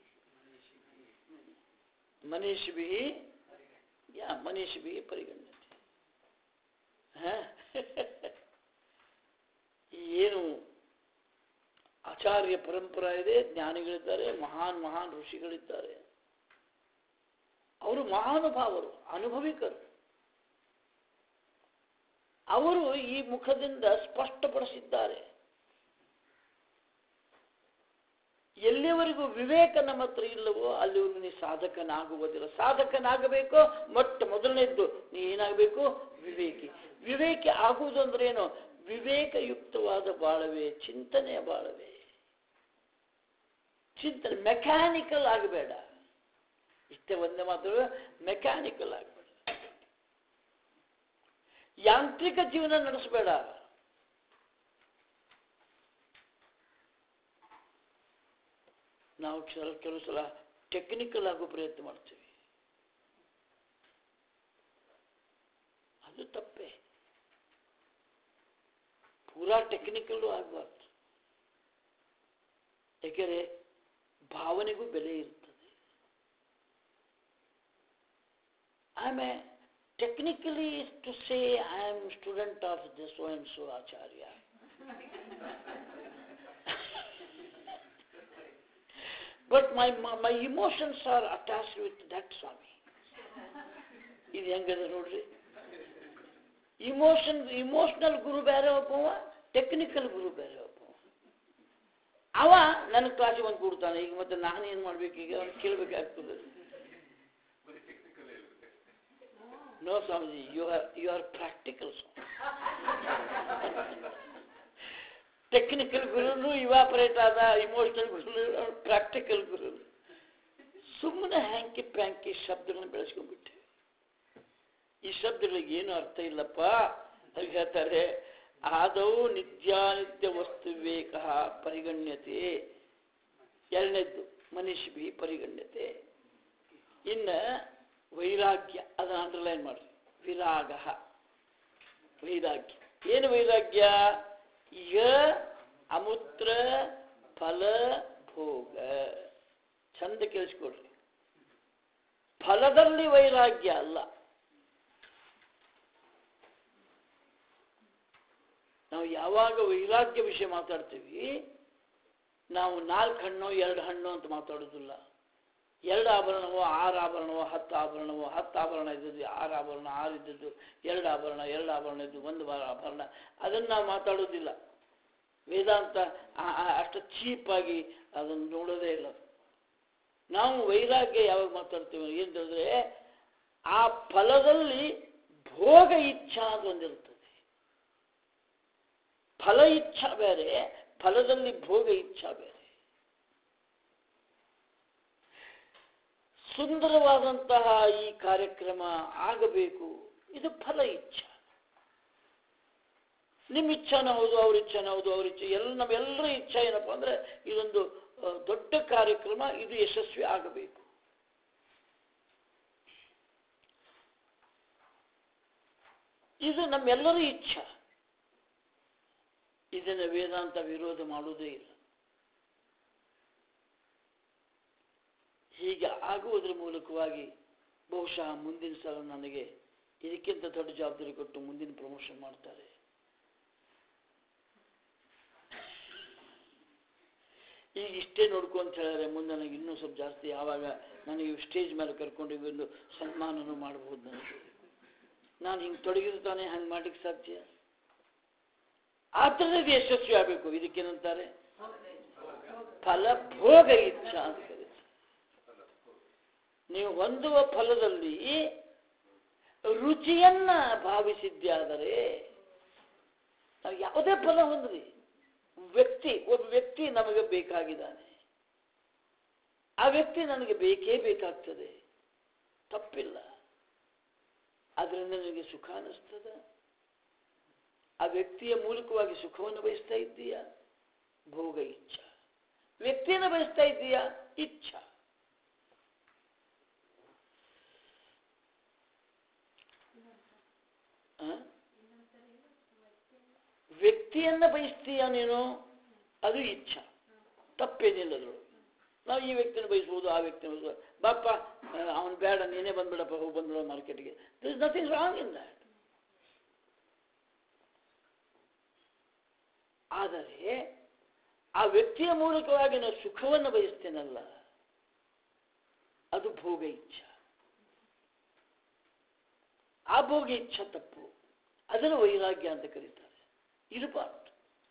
ಮನೀಷ್ ಬಿಹಿ ಯಾ ಮನೀಷ್ ಬಿಹಿ ಪರಿಗಣ್ಯತೆ ಹ? ಏನು ಆಚಾರ್ಯ ಪರಂಪರಾ ಇದೆ ಜ್ಞಾನಿಗಳಿದ್ದಾರೆ ಮಹಾನ್ ಮಹಾನ್ ಋಷಿಗಳಿದ್ದಾರೆ ಅವರು ಮಹಾನುಭಾವರು ಅನುಭವಿಕರು ಅವರು ಈ ಮುಖದಿಂದ ಸ್ಪಷ್ಟಪಡಿಸಿದ್ದಾರೆ ಎಲ್ಲಿವರೆಗೂ ವಿವೇಕ ನಮ್ಮ ಹತ್ರ ಇಲ್ಲವೋ ಅಲ್ಲಿವರೆಗೂ ನೀ ಸಾಧಕನಾಗುವುದಿಲ್ಲ ಸಾಧಕನಾಗಬೇಕು ಮೊಟ್ಟ ಮೊದಲನೇದ್ದು ನೀ ಏನಾಗಬೇಕು ವಿವೇಕಿ ವಿವೇಕಿ ಆಗುವುದು ಅಂದ್ರೆ ಏನು ವಿವೇಕಯುಕ್ತವಾದ ಬಾಳವೆ ಚಿಂತನೆಯ ಬಾಳವೆ ಚಿಂತನೆ ಮೆಕ್ಯಾನಿಕಲ್ ಆಗಬೇಡ ಇಷ್ಟೇ ಒಂದೇ ಮಾತು ಮೆಕ್ಯಾನಿಕಲ್ ಆಗಬೇಡ ಯಾಂತ್ರಿಕ ಜೀವನ ನಡೆಸಬೇಡ ನಾವು ಕೆಲ ಕೆಲವು ಸಲ ಟೆಕ್ನಿಕಲ್ ಆಗೋ ಪ್ರಯತ್ನ ಮಾಡ್ತೀವಿ ಅದು ತಪ್ಪೇ ಪೂರಾ ಟೆಕ್ನಿಕಲ್ಲು ಆಗಬಾರ್ದು ಏಕೆಂದರೆ ಭಾವನೆಗೂ ಬೆಲೆ ಇರ್ತದೆ ಆಮೆ technically to say I am student of this so and so Acharya but my my emotions are attach with that Swami ಇದು ಹೆಂಗದ ನೋಡ್ರಿ ಇಮೋಷನ್ ಇಮೋಷನಲ್ ಗುರು ಬೇರೆ ಒಬ್ಬವ ಟೆಕ್ನಿಕಲ್ ಗುರು ಬೇರೆ ಒಬ್ಬವ ಅವ ನನ್ನ ಕ್ಲಾಸಿಗೆ ಬಂದು ಕೂಡ್ತಾನೆ ಈಗ ಮತ್ತೆ ನಾನು ಏನು ಮಾಡ್ಬೇಕು ಈಗ ಅವ್ನು ಕೇಳಬೇಕಾಗ್ತದೆ ಬರೀ ಟೆಕ್ನಿಕಲ್ ಹೇಳಿದ್ರೆ no Swamiji you are you are practical technical ಗುರುನು ಇವಾಪರೇಟ್ ಆದ ಇಮೋಷನಲ್ ಗುರು ಪ್ರಾಕ್ಟಿಕಲ್ ಗುರು ಸುಮ್ಮನೆ ಹ್ಯಾಂಕಿ ಪ್ಯಾಂಕಿ ಶಬ್ದಗಳನ್ನ ಬೆಳೆಸ್ಕೊಂಡ್ಬಿಟ್ಟೆ ಈ ಶಬ್ದಗಳಿಗೆ ಏನು ಅರ್ಥ ಇಲ್ಲಪ್ಪ ಹಾಗೆ ಹೇಳ್ತಾರೆ ಆದೌ ನಿತ್ಯಾನಿತ್ಯ ವಸ್ತು ವಿವೇಕ ಪರಿಗಣ್ಯತೆ ಎರಡನೇದ್ದು ಮನುಷ್ಯಭಿ ಪರಿಗಣ್ಯತೆ ಇನ್ನ ವೈರಾಗ್ಯ ಅದನ್ನ ಅಂಡರ್ಲೈನ್ ಮಾಡಿ ವಿರಾಗ ವೈರಾಗ್ಯ ಏನು ವೈರಾಗ್ಯ ಯ ಅಮೂತ್ರ ಫಲ ಭೋಗ ಚಂದ ಕೇಳಿಸ್ಕೊಡ್ರಿ ಫಲದಲ್ಲಿ ವೈರಾಗ್ಯ ಅಲ್ಲ ನಾವು ಯಾವಾಗ ವೈರಾಗ್ಯ ವಿಷಯ ಮಾತಾಡ್ತೀವಿ ನಾವು ನಾಲ್ಕು ಹಣ್ಣು ಎರಡು ಹಣ್ಣು ಅಂತ ಮಾತಾಡೋದಿಲ್ಲ ಎರಡು ಆಭರಣವೋ ಆರು ಆಭರಣವೋ ಹತ್ತು ಆಭರಣವೋ ಹತ್ತು ಆಭರಣ ಇದ್ದದ್ದು ಆರು ಆಭರಣ ಆರು ಇದ್ದದ್ದು ಎರಡು ಆಭರಣ ಎರಡು ಆಭರಣ ಇದ್ದು ಒಂದು ವಾರ ಆಭರಣ ಅದನ್ನು ನಾವು ಮಾತಾಡೋದಿಲ್ಲ ವೇದಾಂತ ಆ- ಆ- ಅಷ್ಟು ಚೀಪಾಗಿ ಅದನ್ನು ನೋಡೋದೇ ಇಲ್ಲ ನಾವು ವೈರಾಗ್ಯ ಯಾವಾಗ ಮಾತಾಡ್ತೀವಿ ಏನು ಹೇಳಿದ್ರೆ ಆ ಫಲದಲ್ಲಿ ಭೋಗ ಇಚ್ಛಾ ಅಂತ ಒಂದಿರ್ತದೆ ಫಲ ಇಚ್ಛಾ ಬೇರೆ ಫಲದಲ್ಲಿ ಭೋಗ ಇಚ್ಛಾ ಬೇರೆ ಸುಂದರವಾದಂತಹ ಈ ಕಾರ್ಯಕ್ರಮ ಆಗಬೇಕು ಇದು ಫಲ ಇಚ್ಛಾ ನಿಮ್ಮ ಇಚ್ಛಾನ ಹೌದು ಅವ್ರ ಇಚ್ಛಾನ ಹೌದು ಅವ್ರ ಇಚ್ಛೆ ಎಲ್ಲ ನಮ್ಮೆಲ್ಲರ ಇಚ್ಛೆ ಏನಪ್ಪ ಅಂದ್ರೆ ಇದೊಂದು ಆ, ದೊಡ್ಡ ಕಾರ್ಯಕ್ರಮ ಇದು ಯಶಸ್ವಿ ಆಗಬೇಕು ಇದು ನಮ್ಮೆಲ್ಲರ ಇಚ್ಛಾ ಇದನ್ನು ವೇದಾಂತ ವಿರೋಧ ಮಾಡುವುದೇ ಇಲ್ಲ ಹೀಗೆ ಆಗುವುದರ ಮೂಲಕವಾಗಿ ಬಹುಶಃ ಮುಂದಿನ ಸಲ ನನಗೆ ಇದಕ್ಕಿಂತ ದೊಡ್ಡ ಜವಾಬ್ದಾರಿ ಕೊಟ್ಟು ಮುಂದಿನ ಪ್ರಮೋಷನ್ ಮಾಡ್ತಾರೆ ಈಗ ಇಷ್ಟೇ ನೋಡ್ಕೊ ಅಂತ ಹೇಳಿದ್ರೆ ಮುಂದೆ ನನಗೆ ಇನ್ನೂ ಸ್ವಲ್ಪ ಜಾಸ್ತಿ ಯಾವಾಗ ನನಗೆ ಸ್ಟೇಜ್ ಮೇಲೆ ಕರ್ಕೊಂಡು ಒಂದು ಸನ್ಮಾನನೂ ಮಾಡಬಹುದು ನನಗೆ ನಾನು ಹಿಂಗೆ ತೊಡಗಿದ್ರೆ ತಾನೇ ಹಂಗೆ ಮಾಡ್ಲಿಕ್ಕೆ ಸಾಧ್ಯ ಆ ಥರದ್ದು ಯಶಸ್ವಿ ಆಗಬೇಕು ಇದಕ್ಕೇನಂತಾರೆ ಫಲ ಭೋಗ ಇಚ್ಛಾ ಅಂತ ಕರೀತಾರೆ ನೀವು ಹೊಂದುವ ಫಲದಲ್ಲಿ ರುಚಿಯನ್ನ ಭಾವಿಸಿದ್ದಾದರೆ ನಾವು ಯಾವುದೇ ಫಲ ಹೊಂದ್ರಿ ವ್ಯಕ್ತಿ ಒಬ್ಬ ವ್ಯಕ್ತಿ ನಮಗೆ ಬೇಕಾಗಿದ್ದಾನೆ ಆ ವ್ಯಕ್ತಿ ನನಗೆ ಬೇಕೇ ಬೇಕಾಗ್ತದೆ ತಪ್ಪಿಲ್ಲ ಅದರಿಂದ ನನಗೆ ಸುಖ ಅನ್ನಿಸ್ತದ ಆ ವ್ಯಕ್ತಿಯ ಮೂಲಕವಾಗಿ ಸುಖವನ್ನು ಬಯಸ್ತಾ ಇದ್ದೀಯಾ ಭೋಗ ಇಚ್ಛಾ ವ್ಯಕ್ತಿಯನ್ನು ಬಯಸ್ತಾ ಇದ್ದೀಯಾ ಇಚ್ಛಾ ಆ? ವ್ಯಕ್ತಿಯನ್ನ ಬಯಸ್ತೀಯ ನೀನು ಅದು ಇಚ್ಛಾ ತಪ್ಪೇನಿಲ್ಲ ಅದ್ರೊಳಗೆ ನಾವು ಈ ವ್ಯಕ್ತಿನ ಬಯಸ್ಬೋದು ಆ ವ್ಯಕ್ತಿನ ಬಯಸ್ಬೋದು ಬಾಪ ಅವನು ಬೇಡ ನೀನೇ ಬಂದ್ಬಿಡಪ್ಪ ಹೋಗಿ ಬಂದ್ಬಿಡ ಮಾರ್ಕೆಟ್ಗೆ this is nothing wrong in that ಆದರೆ ಆ ವ್ಯಕ್ತಿಯ ಮೂಲಕವಾಗಿ ನಾನು ಸುಖವನ್ನು ಬಯಸ್ತೇನಲ್ಲ ಅದು ಭೋಗ ಇಚ್ಛಾ ಆ ಭೋಗ ಇಚ್ಛಾ ತಪ್ಪು ಅದನ್ನು ವೈರಾಗ್ಯ ಅಂತ ಕರೀತಾರೆ ಇರಬಾರ್ದು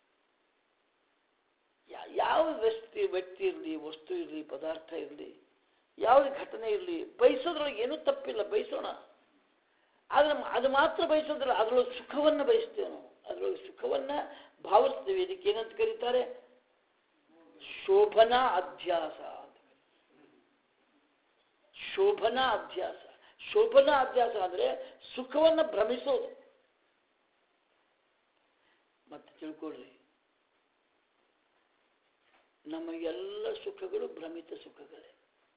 ಯಾ- ಯಾವ ವ್ಯಕ್ತಿ ವ್ಯಕ್ತಿ ಇರಲಿ ವಸ್ತು ಇರಲಿ ಪದಾರ್ಥ ಇರಲಿ ಯಾವುದೇ ಘಟನೆ ಇರಲಿ ಬಯಸೋದ್ರೊಳಗೆ ಏನೂ ತಪ್ಪಿಲ್ಲ ಬಯಸೋಣ ಆದರೆ ಅದು ಮಾತ್ರ ಬಯಸೋದಿಲ್ಲ ಅದರೊಳಗೆ ಸುಖವನ್ನು ಬಯಸ್ತೇವೆ ನಾವು ಅದರೊಳಗೆ ಸುಖವನ್ನ ಭಾವಿಸ್ತೇವೆ ಇದಕ್ಕೆ ಏನಂತ ಕರೀತಾರೆ ಶೋಭನಾ ಅಧ್ಯಾಸ ಅಂತ ಶೋಭನಾ ಅಭ್ಯಾಸ ಶೋಭನಾ ಅಭ್ಯಾಸ ಅಂದ್ರೆ ಸುಖವನ್ನ ಭ್ರಮಿಸೋದು ಮತ್ತೆ ತಿಳ್ಕೊಳ್ರಿ ನಮ್ಮ ಎಲ್ಲ ಸುಖಗಳು ಭ್ರಮಿತ ಸುಖಗಳೇ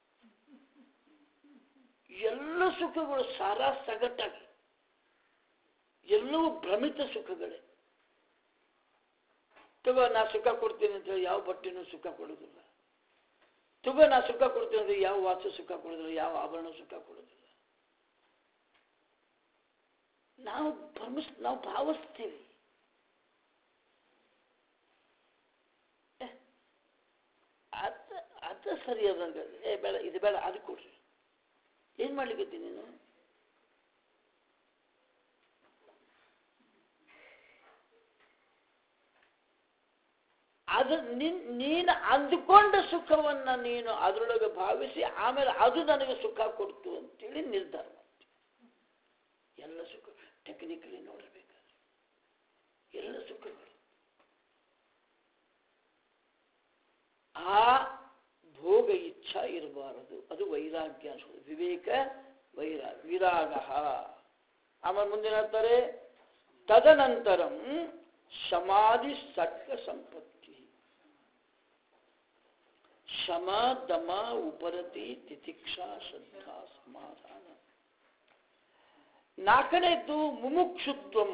ಎಲ್ಲ ಸುಖಗಳು ಸಾರಾ ಸಗಟಾಗಿ ಎಲ್ಲವೂ ಭ್ರಮಿತ ಸುಖಗಳೇ ತಗೋ ನಾ ಸುಖ ಕೊಡ್ತೀನಿ ಅಂತ ಹೇಳಿ ಯಾವ ಬಟ್ಟೆನೂ ಸುಖ ಕೊಡೋದಿಲ್ಲ ತಗೋ ನಾ ಸುಖ ಕೊಡ್ತೀನಿ ಅಂದ್ರೆ ಯಾವ ವಾಚು ಸುಖ ಕೊಡೋದಿಲ್ಲ ಯಾವ ಆಭರಣ ಸುಖ ಕೊಡೋದಿಲ್ಲ ನಾವು ಭ್ರಮಿಸ್ ನಾವು ಭಾವಿಸ್ತೀವಿ ಏ, ಅದ ಅದ ಸರಿ ಅದಂಗ ಏ ಬೇಡ ಇದು ಬೇಡ ಅದು ಕೊಡ್ರಿ ಏನ್ ಮಾಡ್ಲಿಕ್ಕೆ ನೀನು ಅದು ನಿನ್ ನೀನು ಅಂದುಕೊಂಡ ಸುಖವನ್ನ ನೀನು ಅದರೊಳಗೆ ಭಾವಿಸಿ ಆಮೇಲೆ ಅದು ನನಗೆ ಸುಖ ಕೊಡ್ತು ಅಂತೇಳಿ ನಿರ್ಧಾರ ಮಾಡ್ತೀವಿ ಎಲ್ಲ ಸುಖ ಟೆಕ್ನಿಕಲಿ ನೋಡಬೇಕಾದ್ರೆ ಎಲ್ಲ ಸುಖಗಳು ಆ ಭೋಗ ಇಚ್ಛಾ ಇರಬಾರದು ಅದು ವೈರಾಗ್ಯ ಅನ್ಸೋದು ವಿವೇಕ ವೈರಾಗ ವಿರಾಗ ಆಮೇಲೆ ಮುಂದಿನ ಹೇಳ್ತಾರೆ ತದನಂತರಂ ಸಮಾಧಿ ಸಟ್ಕ ಸಂಪತ್ತಿ ಶಮ ದಮ ಉಪರತಿ ತಿತಿಕ್ಷಾ ಶ್ರದ್ಧಾ ಸಮಾಧಾನ ನಾಲ್ಕನೇದ್ದು ಮುಮುಕ್ಷುತ್ವಂ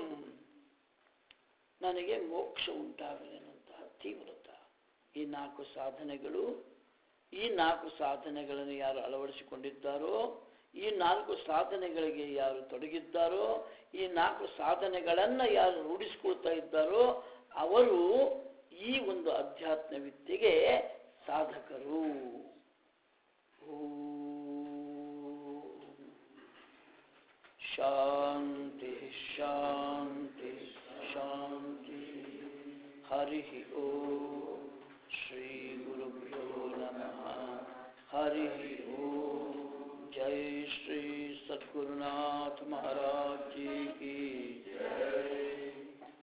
ನನಗೆ ಮೋಕ್ಷ ಉಂಟಾಗಲೆನ್ನುವಂತಹ ತೀವ್ರತ ಈ ನಾಲ್ಕು ಸಾಧನೆಗಳು ಈ ನಾಲ್ಕು ಸಾಧನೆಗಳನ್ನು ಯಾರು ಅಳವಡಿಸಿಕೊಂಡಿದ್ದಾರೋ ಈ ನಾಲ್ಕು ಸಾಧನೆಗಳಿಗೆ ಯಾರು ತೊಡಗಿದ್ದಾರೋ ಈ ನಾಲ್ಕು ಸಾಧನೆಗಳನ್ನು ಯಾರು ರೂಢಿಸಿಕೊಳ್ತಾ ಇದ್ದಾರೋ ಅವರು ಈ ಒಂದು ಅಧ್ಯಾತ್ಮ ವಿದ್ಯೆಗೆ ಸಾಧಕರು ಓಂ. ಶಾಂತಿ ಶಾಂತಿ ಶಾಂತಿ ಹರಿ ಓಂ ಶ್ರೀ ಗುರುಭ್ಯೋ ನಮಃ ಹರಿ ಓಂ ಜೈ ಶ್ರೀ ಸದ್ಗುರುನಾಥ ಮಹಾರಾಜ್ ಜಿ